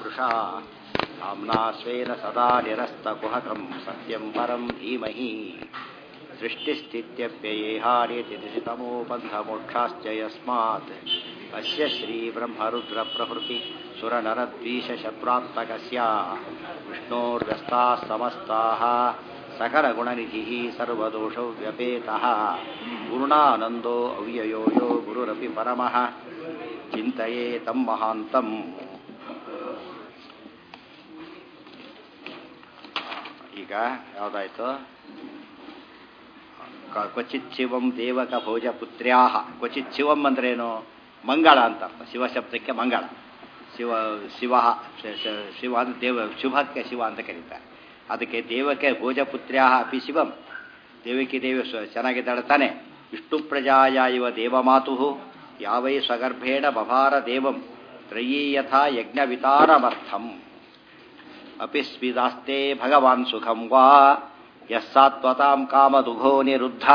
पूरुषा नाम्ना स्वेन सदा निरस्तकुहकं सत्यं परं धीमहि सृष्टिस्थित्यप्ययेहार्यतितमो बन्धमोक्षाश्च यस्मात् अस्य श्रीब्रह्मरुद्रप्रभृति सुरनरद्वीषशत्रात्मकस्य विष्णोर्व्यस्ताः समस्ताः सकलगुणनिधिः सर्वदोषौ व्यपेतः गुरुणानन्दो अव्ययो यो गुरुरपि परमः ಚಿಂತೆಯೇ ತಮ್ಮ ಮಹಾಂತಂ ಈಗ ಯಾವುದಾಯ್ತು ಕ್ವಚಿತ್ ಶಿವಂ ದೇವಕ ಭೋಜ ಪುತ್ರ್ಯಾಹ ಕ್ವಚಿತ್ ಶಿವಂ ಅಂದ್ರೇನು ಮಂಗಳ ಅಂತ ಶಿವಶಬ್ದಕ್ಕೆ ಮಂಗಳ ಶಿವ ಶಿವ ಶಿವ ಅಂದ್ರೆ ದೇವ ಶುಭಕ್ಕೆ ಶಿವ ಅಂತ ಕರೀತಾರೆ ಅದಕ್ಕೆ ದೇವಕ್ಕೆ ಭೋಜಪುತ್ರ್ಯಾಹ ಅಪಿ ಶಿವಂ ದೇವಕಿ ದೇವಿ ಚೆನ್ನಾಗಿದ್ದಾಳೆ ತಾನೆ ವಿಷ್ಣು ಪ್ರಜಾಯ ಇವ ದೇವಮಾತು ಯಾವೈ ಸ್ವಗರ್ಭೇಣ ಬಭಾರ ದೇವಂ ತ್ರಯೀ ಯಥಾ ಯಜ್ಞವಿತಾರಮರ್ಥಂ ಅಪಿ ಸ್ವಿದಾಸ್ತೆ ಭಗವಾನ್ ಸುಖಂ ವಾ ಯಸ್ಸಾತ್ವತಾಂ ಕಾಮದುಘೋ ನಿರುದ್ಧ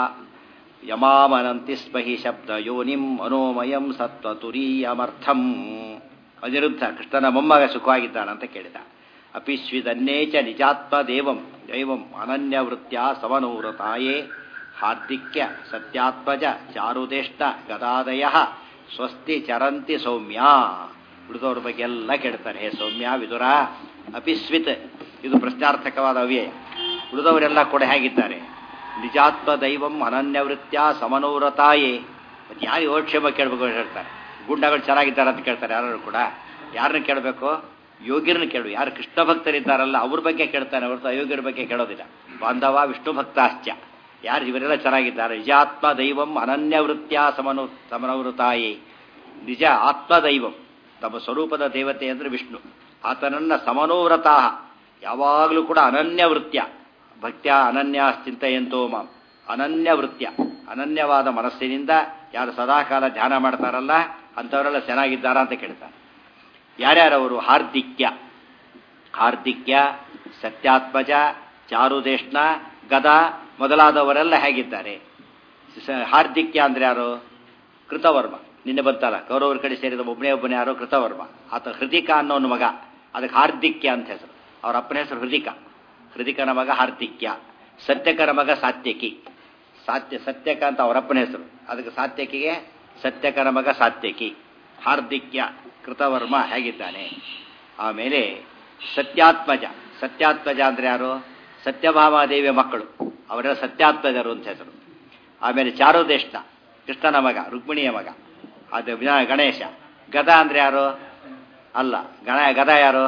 ಯಮಾಮನಂತಿ ಸ್ಮಹಿ ಶಬ್ದ ಯೋನಿಂ ಮನೋಮಯಂ ಸತ್ವತುರೀಯಮರ್ಥಂ ಅನಿರುದ್ಧ ಕೃಷ್ಣನ ಮೊಮ್ಮಗ ಸುಖವಾಗಿದ್ದಾನಂತ ಕೇಳಿದ ಅಪಿ ಸ್ವಿದನ್ನೇಚ ನಿಜಾತ್ಮ ದೇವಂ ದೈವಂ ಅನನ್ಯವೃತ್ಯ ಸಮನೂರತಾಯೇ ಹಾರ್ದಿಕ್ಯ ಸತ್ಯಾತ್ಮಜ ಚಾರುದೇಷ್ಟ ಗದಾದಯ ಸ್ವಸ್ತಿ ಚರಂತಿ ಸೌಮ್ಯ ಉಳಿದವ್ರ ಬಗ್ಗೆ ಎಲ್ಲ ಕೇಳ್ತಾರೆ ಹೇ ಸೌಮ್ಯ ವಿದುರ ಅಪಿಸ್ವಿತ್ ಇದು ಪ್ರಶ್ನಾರ್ಥಕವಾದ ಅವ್ಯಯ ಉಳಿದವರೆಲ್ಲ ಕೂಡ ಹೇಗಿದ್ದಾರೆ ನಿಜಾತ್ಮ ದೈವಂ ಅನನ್ಯವೃತ್ಯ ಸಮನೋರತಾಯೇ ಮತ್ತು ಯಾರು ಯೋಕ್ಷೇಮ ಕೇಳಬೇಕು ಅಂತ ಹೇಳ್ತಾರೆ ಗುಂಡಗಳು ಚೆನ್ನಾಗಿದ್ದಾರೆ ಅಂತ ಕೇಳ್ತಾರೆ ಯಾರು ಕೂಡ ಯಾರನ್ನ ಕೇಳಬೇಕು ಯೋಗಿರನ್ನ ಕೇಳು ಯಾರು ಕೃಷ್ಣ ಭಕ್ತರಿದ್ದಾರಲ್ಲ ಅವ್ರ ಬಗ್ಗೆ ಕೇಳ್ತಾನೆ ಹೊರತು ಅಯೋಗ್ಯರ ಬಗ್ಗೆ ಕೇಳೋದಿಲ್ಲ ಬಾಂಧವ ವಿಷ್ಣು ಭಕ್ತಾಶ್ಚ ಯಾರು ಇವರೆಲ್ಲ ಚೆನ್ನಾಗಿದ್ದಾರೆ ನಿಜಾತ್ಮ ದೈವಂ ಅನನ್ಯವೃತ್ಯ ಸಮನು ಸಮನವೃತಾಯೇ ನಿಜ ಆತ್ಮದೈವಂ ತಮ್ಮ ಸ್ವರೂಪದ ದೇವತೆ ಅಂದರೆ ವಿಷ್ಣು ಆತನನ್ನ ಸಮನೋವ್ರತಾ ಯಾವಾಗಲೂ ಕೂಡ ಅನನ್ಯವೃತ್ಯ ಭಕ್ತ್ಯ ಅನನ್ಯ ಚಿಂತೆಯಂತೋ ಮಾಂ ಅನನ್ಯವೃತ್ಯ ಅನನ್ಯವಾದ ಮನಸ್ಸಿನಿಂದ ಯಾರು ಸದಾಕಾಲ ಧ್ಯಾನ ಮಾಡ್ತಾರಲ್ಲ ಅಂಥವರೆಲ್ಲ ಚೆನ್ನಾಗಿದ್ದಾರ ಅಂತ ಕೇಳ್ತಾರೆ ಯಾರ್ಯಾರವರು ಹಾರ್ದಿಕ್ಯ ಹಾರ್ದಿಕ್ಯ ಸತ್ಯಾತ್ಮಜ ಚಾರುದೇಶ್ನ ಗದ ಮೊದಲಾದವರೆಲ್ಲ ಹೇಗಿದ್ದಾರೆ ಹಾರ್ದಿಕ್ಯ ಅಂದ್ರೆ ಯಾರು ಕೃತವರ್ಮ ನಿನ್ನೆ ಬಂತಲ್ಲ ಕೌರವರ ಕಡೆ ಸೇರಿದ ಒಬ್ಬನೇ ಒಬ್ಬನೇ ಯಾರು ಕೃತವರ್ಮ ಆತ ಹೃದಿಕ ಅನ್ನೋನು ಮಗ ಅದಕ್ಕೆ ಹಾರ್ದಿಕ್ಯ ಅಂತ ಹೆಸರು ಅವರ ಅಪ್ಪನ ಹೆಸರು ಹೃದಿಕ ಹೃದಿಕನ ಮಗ ಹಾರ್ದಿಕ್ಯ ಸತ್ಯಕನ ಮಗ ಸಾತ್ಯಕಿ ಸಾತ್ಯ ಸತ್ಯಕ ಅಂತ ಅವರಪ್ಪನ ಹೆಸರು ಅದಕ್ಕೆ ಸಾತ್ಯಕಿಗೆ ಸತ್ಯಕನ ಮಗ ಸಾತ್ಯಕಿ ಹಾರ್ದಿಕ್ಯ ಕೃತವರ್ಮ ಹೇಗಿದ್ದಾನೆ ಆಮೇಲೆ ಸತ್ಯಾತ್ಮಜ ಸತ್ಯಾತ್ಮಜ ಅಂದ್ರೆ ಯಾರು ಸತ್ಯಭಾಮಾದೇವಿಯ ಮಕ್ಕಳು ಅವರೆಲ್ಲ ಸತ್ಯಾತ್ಮಜರು ಅಂತ ಹೆಸರು ಆಮೇಲೆ ಚಾರುದೇಶ್ನ ಕೃಷ್ಣನ ಮಗ ರುಕ್ಮಿಣಿಯ ಮಗ ಅದು ಗಣೇಶ ಗದ ಅಂದ್ರೆ ಯಾರು ಅಲ್ಲ ಗಣ ಗದ ಯಾರು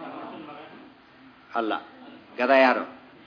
ಅಲ್ಲ ಗದ ಯಾರು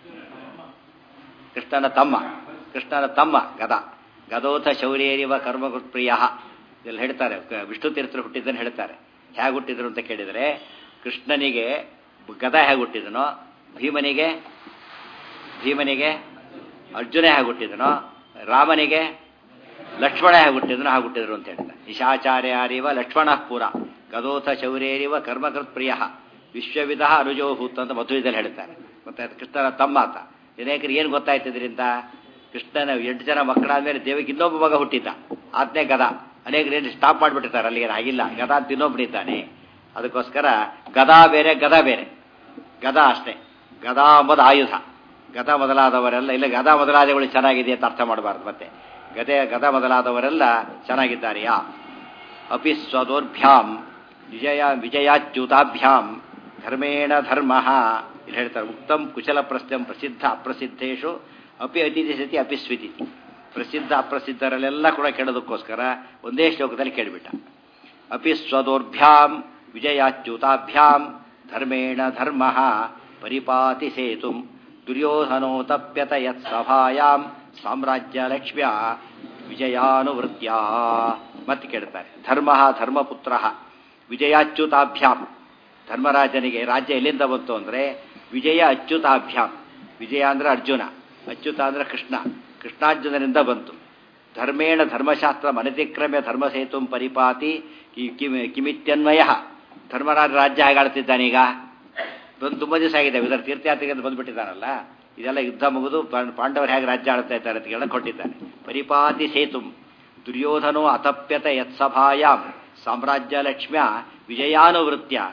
ಕೃಷ್ಣನ ತಮ್ಮ ಕೃಷ್ಣನ ತಮ್ಮ ಗದ ಗದೋಥ ಶೌರ್ಯರಿವ ಕರ್ಮಕೃತ್ಪ್ರಿಯ ಇಲ್ಲಿ ಹೇಳ್ತಾರೆ ವಿಷ್ಣು ತೀರ್ಥರು ಹುಟ್ಟಿದ್ದನ್ನು ಹೇಳ್ತಾರೆ ಹೇಗೆ ಹುಟ್ಟಿದ್ರು ಅಂತ ಕೇಳಿದರೆ ಕೃಷ್ಣನಿಗೆ ಗದ ಹೇಗೆ ಹುಟ್ಟಿದನೋ ಭೀಮನಿಗೆ ಭೀಮನಿಗೆ ಅರ್ಜುನ ಹೇಗೆ ಹುಟ್ಟಿದನೋ ರಾಮನಿಗೆ ಲಕ್ಷ್ಮಣ ಹೇಗೆ ಹುಟ್ಟಿದನೋ ಹಾಗೆ ಹುಟ್ಟಿದ್ರು ಅಂತ ಹೇಳ್ತಾರೆ ನಿಶಾಚಾರ್ಯಾರಿವ ಲಕ್ಷ್ಮಣ ಪುರ ಗದೋಥ ಶೌರ್ಯರಿವ ಕರ್ಮಕೃತ್ ಪ್ರಿಯ ವಿಶ್ವವಿಧ ಅನುಜೋಭೂತ್ ಅಂತ ಮಧುವಿದಲ್ಲಿ ಹೇಳ್ತಾರೆ ಮತ್ತೆ ಕೃಷ್ಣನ ತಮ್ಮ ಆತ ಅನೇಕರಿಗೆ ಏನು ಗೊತ್ತಾಯ್ತಿದ್ರಿಂದ ಕೃಷ್ಣನ ಎಂಟು ಜನ ಮಕ್ಕಳಾದ್ಮೇಲೆ ದೇವಿಗೆ ಇನ್ನೊಬ್ಬ ಮಗ ಹುಟ್ಟಿದ್ದ ಆತನೇ ಗದ ಅನೇಕರು ಏನು ಸ್ಟಾಪ್ ಮಾಡಿಬಿಟ್ಟಿರ್ತಾರೆ ಅಲ್ಲಿಗೆ ಆಗಿಲ್ಲ ಗದ ಅಂತ ಇನ್ನೊಬ್ಬನಿದ್ದಾನೆ ಅದಕ್ಕೋಸ್ಕರ ಗದಾ ಬೇರೆ ಗದ ಬೇರೆ ಗದ ಅಷ್ಟೇ ಗದಾ ಅಂಬುದು ಆಯುಧ ಗದ ಮೊದಲಾದವರೆಲ್ಲ ಇಲ್ಲ ಗದ ಮೊದಲಾದಗಳು ಚೆನ್ನಾಗಿದೆ ಅಂತ ಅರ್ಥ ಮಾಡಬಾರ್ದು ಮತ್ತೆ ಗದೆ ಗದ ಮೊದಲಾದವರೆಲ್ಲ ಚೆನ್ನಾಗಿದ್ದಾರೆಯಾ ಅಪಿ ಸ್ವದೋರ್ಭ್ಯಾಂ ವಿಜಯ ವಿಜಯಾಚ್ಯುತಾಭ್ಯಾಂ ಧರ್ಮೇಣ ಧರ್ಮ ಇಲ್ಲಿ ಹೇಳ್ತಾರೆ ಉತ್ತಮ್ ಕುಶಲ ಪ್ರಶ್ನೆ ಪ್ರಸಿದ್ಧ ಅಪ್ರಸಿದ್ಧೇಶು ಅಪಿ ಅತಿಥಿ ಸತಿ ಅಪಿ ಸ್ವೀತಿಥಿ ಪ್ರಸಿದ್ಧ ಅಪ್ರಸಿದ್ಧರಲ್ಲೆಲ್ಲ ಕೂಡ ಕೇಳೋದಕ್ಕೋಸ್ಕರ ಒಂದೇ ಶ್ಲೋಕದಲ್ಲಿ ಕೇಳಿಬಿಟ್ಟ ಅಪಿ ಸ್ವದೋರ್ಭ್ಯಾಂ ವಿಜಯಾಚ್ಯುತಾಭ್ಯಾಂ ಧರ್ಮೇಣ ಧರ್ಮ ಪರಿಪಾತಿ ಸೇತು ದುರ್ಯೋಧನೋತಪ್ಯತ ಯತ್ ಸಭಾಯಾಂ ಸಾಮ್ರಾಜ್ಯ ಲಕ್ಷ್ಮ್ಯ ವಿಜಯಾನುವೃತ್ಯ ಮತ್ತೆ ಕೇಳ್ತಾರೆ ಧರ್ಮ ಧರ್ಮಪುತ್ರ ವಿಜಯಾಚ್ಯುತಾಭ್ಯಾಂ ಧರ್ಮರಾಜನಿಗೆ ರಾಜ್ಯ ಎಲ್ಲಿಂದ ಬಂತು ಅಂದರೆ ವಿಜಯ ಅಚ್ಯುತಾಭ್ಯಾಂ ವಿಜಯ ಅಂದ್ರೆ ಅರ್ಜುನ ಅಚ್ಯುತ ಅಂದ್ರೆ ಕೃಷ್ಣ ಕೃಷ್ಣಾರ್ಜುನನಿಂದ ಬಂತು ಧರ್ಮೇಣ ಧರ್ಮಶಾಸ್ತ್ರ ಮನತಿಕ್ರಮ್ಯ ಧರ್ಮಸೇತು ಪರಿಪಾತಿ ಕಿಮಿತ್ಯನ್ವಯ ಧರ್ಮರಾಜ ರಾಜ್ಯ ಹೇಗಾಡ್ತಿದ್ದಾನೀಗ ಬಂದು ತುಂಬ ದಿವಸ ಆಗಿದೆ ಇದರ ತೀರ್ಥಯಾತ್ರೆಗೆ ಅಂತ ಬಂದ್ಬಿಟ್ಟಿದ್ದಾನಲ್ಲ ಇದೆಲ್ಲ ಯುದ್ಧ ಮುಗಿದು ಪಾಂಡವರು ಹೇಗೆ ರಾಜ್ಯ ಆಳ್ತಾ ಇದ್ದಾರೆ ಅಂತ ಹೇಳಿ ಕೊಟ್ಟಿದ್ದಾನೆ ಪರಿಪಾತಿ ಸೇತು ದುರ್ಯೋಧನೋ ಅತಪ್ಯತ ಯತ್ಸಭಾಯಾಂ ಸಾಮ್ರಾಜ್ಯ ಲಕ್ಷ್ಮ್ಯ ವಿಜಯಾನುವೃತ್ಯ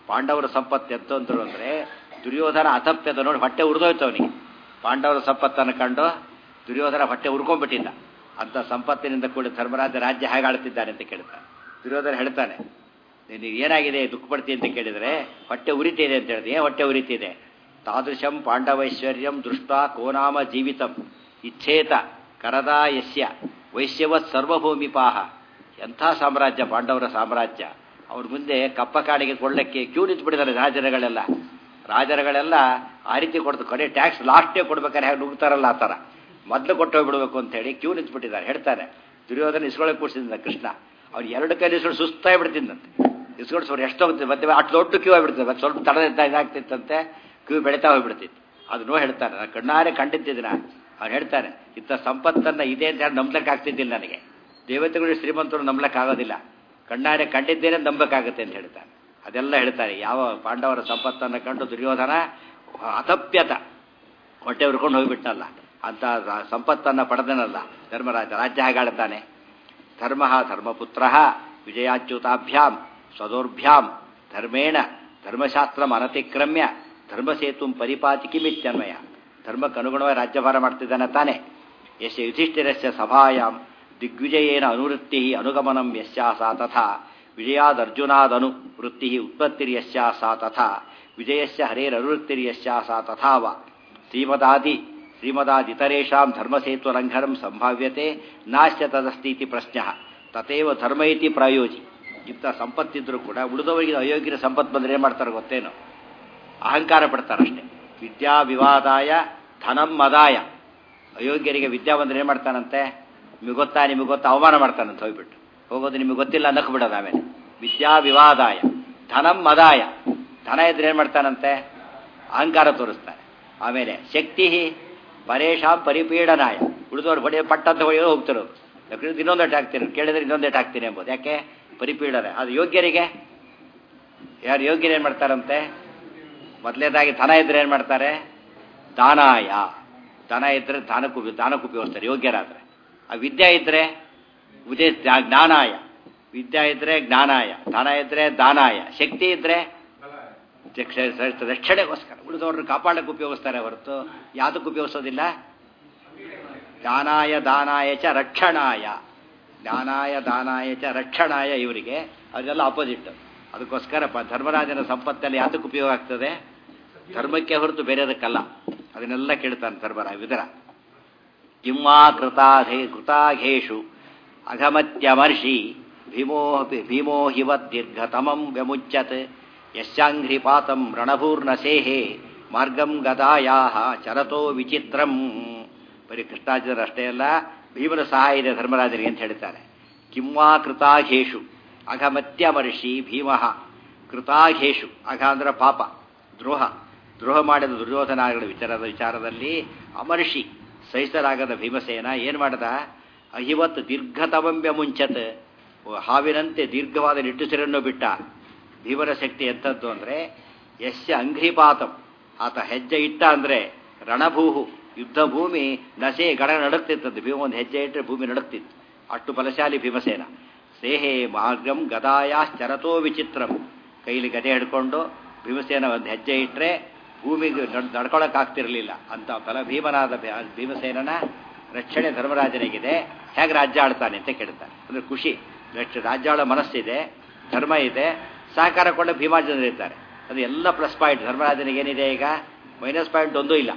ಪಾಂಡವರ ಸಂಪತ್ತು ಎಂತಂದ್ರು ಅಂದರೆ ದುರ್ಯೋಧನ ಅತಪ್ಯದ ನೋಡಿ ಹೊಟ್ಟೆ ಉರಿದೋಯ್ತು ಅವನಿಗೆ ಪಾಂಡವರ ಸಂಪತ್ತನ್ನು ಕಂಡು ದುರ್ಯೋಧನ ಹೊಟ್ಟೆ ಉರ್ಕೊಂಡ್ಬಿಟ್ಟಿದ್ದ ಅಂತ ಸಂಪತ್ತಿನಿಂದ ಕೂಡ ಧರ್ಮರಾಜ ರಾಜ್ಯ ಹೇಗೆ ಆಳ್ತಿದ್ದಾನೆ ಅಂತ ಕೇಳ್ತಾನೆ ದುರ್ಯೋಧನ ಹೇಳ್ತಾನೆ ನೀನು ಏನಾಗಿದೆ ದುಃಖ ಪಡ್ತಿ ಅಂತ ಕೇಳಿದರೆ ಹೊಟ್ಟೆ ಉರಿತಿದೆ ಅಂತ ಹೇಳಿದೆ ಏನ್ ಹೊಟ್ಟೆ ಉರಿತಿದೆ ತಾದೃಶಂ ಪಾಂಡವೈಶ್ವರ್ಯಂ ದೃಷ್ಟ ಕೋನಾಮ ಜೀವಿತಂ ಇಚ್ಛೇತ ಕರದಾ ಯಸ್ಯ ವೈಶ್ಯವತ್ ಸರ್ವಭೂಮಿಪಾಹ ಎಂಥ ಸಾಮ್ರಾಜ್ಯ ಪಾಂಡವರ ಸಾಮ್ರಾಜ್ಯ ಅವ್ರ ಮುಂದೆ ಕಪ್ಪ ಕಾಡಿಗೆ ಕೊಳ್ಳಕ್ಕೆ ಕ್ಯೂ ನಿಂತ್ಬಿಟ್ಟಿದ್ದಾರೆ ರಾಜರುಗಳೆಲ್ಲ ರಾಜರುಗಳೆಲ್ಲ ಆ ರೀತಿ ಕೊಡ್ತು ಕಡೆ ಟ್ಯಾಕ್ಸ್ ಲಾಸ್ಟೇ ಕೊಡ್ಬೇಕಾದ್ರೆ ಹೇಗೆ ನುಗ್ತಾರಲ್ಲ ಆ ಥರ ಮೊದಲು ಕೊಟ್ಟು ಹೋಗ್ಬಿಡ್ಬೇಕು ಅಂತ ಹೇಳಿ ಕ್ಯೂ ನಿಂತ್ಬಿಟ್ಟಿದ್ದಾರೆ ಹೇಳ್ತಾರೆ ದುರ್ಯೋಧನ ಇಸ್ಕೊಳಕ್ಕೆ ಕೂಡಿಸಿದ ಕೃಷ್ಣ ಅವ್ರು ಎರಡು ಕೈ ಇಸ್ಕೊಂಡು ಸುಸ್ತಾಗಿ ಬಿಡ್ತಿದ್ದಂತೆ ಇಸ್ಕೊಂಡು ಎಷ್ಟು ಹೋಗ್ತದೆ ಮತ್ತೆ ಅಷ್ಟು ದೊಡ್ಡ ಕ್ಯೂ ಆಗಿಬಿಡ್ತದೆ ಮತ್ತೆ ಸ್ವಲ್ಪ ತಡದ ಇದಾಗ್ತಿತ್ತಂತೆ ಕ್ಯೂ ಬೆಳೀತಾ ಹೋಗ್ಬಿಡ್ತಿತ್ತು ಅದನ್ನೂ ಹೇಳ್ತಾನೆ ನಾನು ಕಣ್ಣಾರೆ ಕಂಡಿದ್ದಿದ್ದ ಅವ್ರು ಹೇಳ್ತಾರೆ ಇಂಥ ಸಂಪತ್ತನ್ನು ಇದೆ ಅಂತ ಹೇಳಿ ನಂಬ್ಲಕ್ಕೆ ಆಗ್ತಿದ್ದಿಲ್ಲ ನನಗೆ ದೇವತೆಗಳು ಶ್ರೀಮಂತರು ನಂಬ್ಲಕ್ಕೆ ಆಗೋದಿಲ್ಲ ಕಣ್ಣಾರೆ ಕಂಡಿದ್ದೇನೆ ನಂಬಕ್ಕಾಗುತ್ತೆ ಅಂತ ಹೇಳ್ತಾನೆ ಅದೆಲ್ಲ ಹೇಳ್ತಾರೆ ಯಾವ ಪಾಂಡವರ ಸಂಪತ್ತನ್ನು ಕಂಡು ದುರ್ಯೋಧನ ಅತಪ್ಯತ ಹೊಟ್ಟೆ ಹುರ್ಕೊಂಡು ಹೋಗಿಬಿಟ್ಟಲ್ಲ ಅಂತ ಸಂಪತ್ತನ್ನು ಪಡೆದನಲ್ಲ ಧರ್ಮರಾಜ ರಾಜ್ಯ ಹಾಗಾಳ್ತಾನೆ ಧರ್ಮ ಧರ್ಮಪುತ್ರ ವಿಜಯಾಚ್ಯುತಾಭ್ಯಾಂ ಸ್ವದೋರ್ಭ್ಯಾಂ ಧರ್ಮೇಣ ಧರ್ಮಶಾಸ್ತ್ರ ಅನತಿಕ್ರಮ್ಯ ಧರ್ಮಸೇತು ಪರಿಪಾತಿ ಕಿಮಿತ್ಯನ್ವಯ ಧರ್ಮಕ್ಕೆ ಅನುಗುಣವಾಗಿ ರಾಜ್ಯಭಾರ ಮಾಡ್ತಿದ್ದಾನೆ ತಾನೆ ಯಶ ಯುಧಿಷ್ಠಿರಸ್ಯ ಸಭಾಯಾಂ ದಿಗ್ವಿಜಯೇನ ಅನುವೃತ್ತಿ ಅನುಗಮನಂ ಯಶ್ಯಾಸ ತಥಾ ವಿಜಯಾದರ್ಜುನಾದನು ವೃತ್ತಿ ಉತ್ಪತ್ತಿರ್ಯಶ್ಯಾಸ ತಥಾ ವಿಜಯಸ್ಯ ಹರೇರನುವೃತ್ತಿರ್ಯಶ್ಯಾಸ ತಥಾವ ಶ್ರೀಮದಾದಿ ಶ್ರೀಮದಾದಿತರೇಷಾಂ ಧರ್ಮಸೇತು ಲಂಘನಂ ಸಂಭಾವ್ಯತೆ ನಾಶ್ಯ ತದಸ್ತೀತಿ ಪ್ರಶ್ನ ತಥೇವ ಧರ್ಮ ಇತಿ ಪ್ರಾಯೋಜಿ ಇಂಥ ಸಂಪತ್ತಿದ್ರೂ ಕೂಡ ಉಳಿದವರಿಗೆ ಅಯೋಗ್ಯರ ಸಂಪತ್ತು ಬಂದರೆ ಏನು ಮಾಡ್ತಾರೆ ಗೊತ್ತೇನು ಅಹಂಕಾರ ಪಡ್ತಾರಷ್ಟೇ ವಿದ್ಯಾ ವಿವಾದಾಯ ಧನಂ ಮದಾಯ ಅಯೋಗ್ಯರಿಗೆ ವಿದ್ಯಾ ಬಂದರೆ ಏನು ಮಾಡ್ತಾನಂತೆ ನಿಮಗೆ ಗೊತ್ತಾ ನಿಮಗೆ ಗೊತ್ತಾ ಅವಮಾನ ಮಾಡ್ತಾನಂತ ಹೋಗ್ಬಿಟ್ಟು ಹೋಗೋದು ನಿಮಗೆ ಗೊತ್ತಿಲ್ಲ ನಕ್ ಬಿಡೋದು ಆಮೇಲೆ ವಿದ್ಯಾ ವಿವಾದಾಯ ಧನಂ ಮದಾಯ ಧನ ಇದ್ರೆ ಏನು ಮಾಡ್ತಾನಂತೆ ಅಹಂಕಾರ ತೋರಿಸ್ತಾನೆ ಆಮೇಲೆ ಶಕ್ತಿ ಪರೇಶಾಂ ಪರಿಪೀಡನಾಯ ಉಳಿದವ್ರು ಬಡಿ ಪಟ್ಟಂತ ಹೊಡೆಯೋ ಹೋಗ್ತಿರೋದು ಯಾಕಂದ್ರೆ ಇನ್ನೊಂದೇಟು ಹಾಕ್ತೀನಿ ಕೇಳಿದ್ರೆ ಇನ್ನೊಂದೇಟು ಹಾಕ್ತೀನಿ ಎಂಬುದು ಯಾಕೆ ಪರಿಪೀಡನೆ ಅದು ಯೋಗ್ಯರಿಗೆ ಯಾರು ಯೋಗ್ಯರು ಏನು ಮಾಡ್ತಾರಂತೆ ಮೊದಲೇದಾಗಿ ಧನ ಇದ್ರೆ ಏನು ಮಾಡ್ತಾರೆ ದಾನಾಯ ಧನ ಇದ್ರೆ ದಾನಕ್ಕೂ ದಾನಕ್ಕೂ ಉಪಯೋಗಿಸ್ತಾರೆ ಯೋಗ್ಯರಾದರೆ ಆ ವಿದ್ಯೆ ಇದ್ರೆ ಉದೇ ಜ್ಞಾನಾಯ ವಿದ್ಯೆ ಇದ್ರೆ ಜ್ಞಾನಾಯ ಧನ ಇದ್ರೆ ದಾನಾಯ ಶಕ್ತಿ ಇದ್ರೆ ರಕ್ಷಣೆಗೋಸ್ಕರ ಉಳಿದವ್ರನ್ನ ಕಾಪಾಡಕ್ಕೆ ಉಪಯೋಗಿಸ್ತಾರೆ ಹೊರತು ಯಾವುದಕ್ಕೆ ಉಪಯೋಗಿಸೋದಿಲ್ಲ ದಾನಾಯ ದಾನಾಯ ಚ ರಕ್ಷಣಾಯ ಜ್ಞಾನಾಯ ದಾನಾಯ ಚ ರಕ್ಷಣಾಯ ಇವರಿಗೆ ಅದೆಲ್ಲ ಆಪೋಸಿಟ್ ಅದಕ್ಕೋಸ್ಕರ ಧರ್ಮರಾಜನ ಸಂಪತ್ತಲ್ಲಿ ಯಾತಕ್ಕೆ ಉಪಯೋಗ ಆಗ್ತದೆ ಧರ್ಮಕ್ಕೆ ಹೊರತು ಬೇರೆದಕ್ಕಲ್ಲ ಅದನ್ನೆಲ್ಲ ಕೇಳ್ತಾನೆ ಧರ್ಮರಾಜ ವಿದರ ಕಿಮ್ಮಾ ಕೃತಾಘೇ ಕೃತಾಘೇಶು ಅಘಮತ್ಯಮರ್ಷಿ ಭೀಮೋ ಭೀಮೋ ಹಿವತ್ ದೀರ್ಘತಮಂ ವ್ಯಮುಚ್ಯತ್ ಯಶ್ಚಾಂಘ್ರಿಪಾತಂ ರಣಭೂರ್ಣ ಸೇಹೆ ಮಾರ್ಗಂ ಗದಾಯಾ ಚರತೋ ವಿಚಿತ್ರಂ ಬರೀ ಕೃಷ್ಣಾರ್ಜುನರು ಅಷ್ಟೇ ಅಲ್ಲ ಭೀಮನ ಸಹಾಯ ಇದೆ ಧರ್ಮರಾಜನಿಗೆ ಅಂತ ಹೇಳ್ತಾರೆ ಕಿಂವಾ ಕೃತಾಘೇಶು ಅಘಮತ್ಯಮರ್ಷಿ ಭೀಮ ಕೃತಾಘೇಶು ಅಘ ಅಂದ್ರೆ ಪಾಪ ದ್ರೋಹ ದ್ರೋಹ ಮಾಡಿದ ದುರ್ಯೋಧನಾಗಳ ವಿಚಾರದ ವಿಚಾರದಲ್ಲಿ ಅಮರ್ಷಿ ಸಹಿಸಲಾಗದ ಭೀಮಸೇನ ಏನು ಮಾಡದ ಅಹಿವತ್ ದೀರ್ಘತವಂಬ್ಯ ಮುಂಚತ್ ಹಾವಿನಂತೆ ದೀರ್ಘವಾದ ನಿಟ್ಟುಸಿರನ್ನು ಬಿಟ್ಟ ಭೀಮನ ಶಕ್ತಿ ಎಂಥದ್ದು ಅಂದರೆ ಯಶ್ಯ ಅಂಘ್ರಿಪಾತಂ ಆತ ಹೆಜ್ಜೆ ಇಟ್ಟ ಅಂದರೆ ರಣಭೂಹು ಯುದ್ಧ ಭೂಮಿ ನಸೆ ಗಡ ನಡುಕ್ತಿತ್ತಂತೆ ಭೀಮ ಒಂದು ಹೆಜ್ಜೆ ಇಟ್ಟರೆ ಭೂಮಿ ನಡುಕ್ತಿತ್ತು ಅಷ್ಟು ಬಲಶಾಲಿ ಭೀಮಸೇನ ಸೇಹೆ ಮಾರ್ಗಂ ಗದಾಯಾಶ್ಚರತೋ ವಿಚಿತ್ರಂ ಕೈಲಿ ಗದೆ ಹಿಡ್ಕೊಂಡು ಭೀಮಸೇನ ಒಂದು ಹೆಜ್ಜೆ ಇಟ್ಟರೆ ಭೂಮಿಗೆ ನಡ್ಕೊಳಕ್ಕಾಗ್ತಿರಲಿಲ್ಲ ಅಂತ ಬಲ ಭೀಮನಾದ ಭೀಮಸೇನನ ರಕ್ಷಣೆ ಧರ್ಮರಾಜನಿಗಿದೆ ಹೇಗೆ ರಾಜ್ಯ ಆಳ್ತಾನೆ ಅಂತ ಕೇಳ್ತಾನೆ ಅಂದರೆ ಖುಷಿ ರಾಜ್ಯ ಆಳೋ ಮನಸ್ಸಿದೆ ಧರ್ಮ ಇದೆ ಸಹಕಾರ ಕೊಂಡ ಭೀಮಾರ್ಜನರು ಇರ್ತಾರೆ ಅದು ಎಲ್ಲ ಪ್ಲಸ್ ಪಾಯಿಂಟ್ ಧರ್ಮರಾಜನಿಗೆ ಏನಿದೆ ಈಗ ಮೈನಸ್ ಪಾಯಿಂಟ್ ಒಂದೂ ಇಲ್ಲ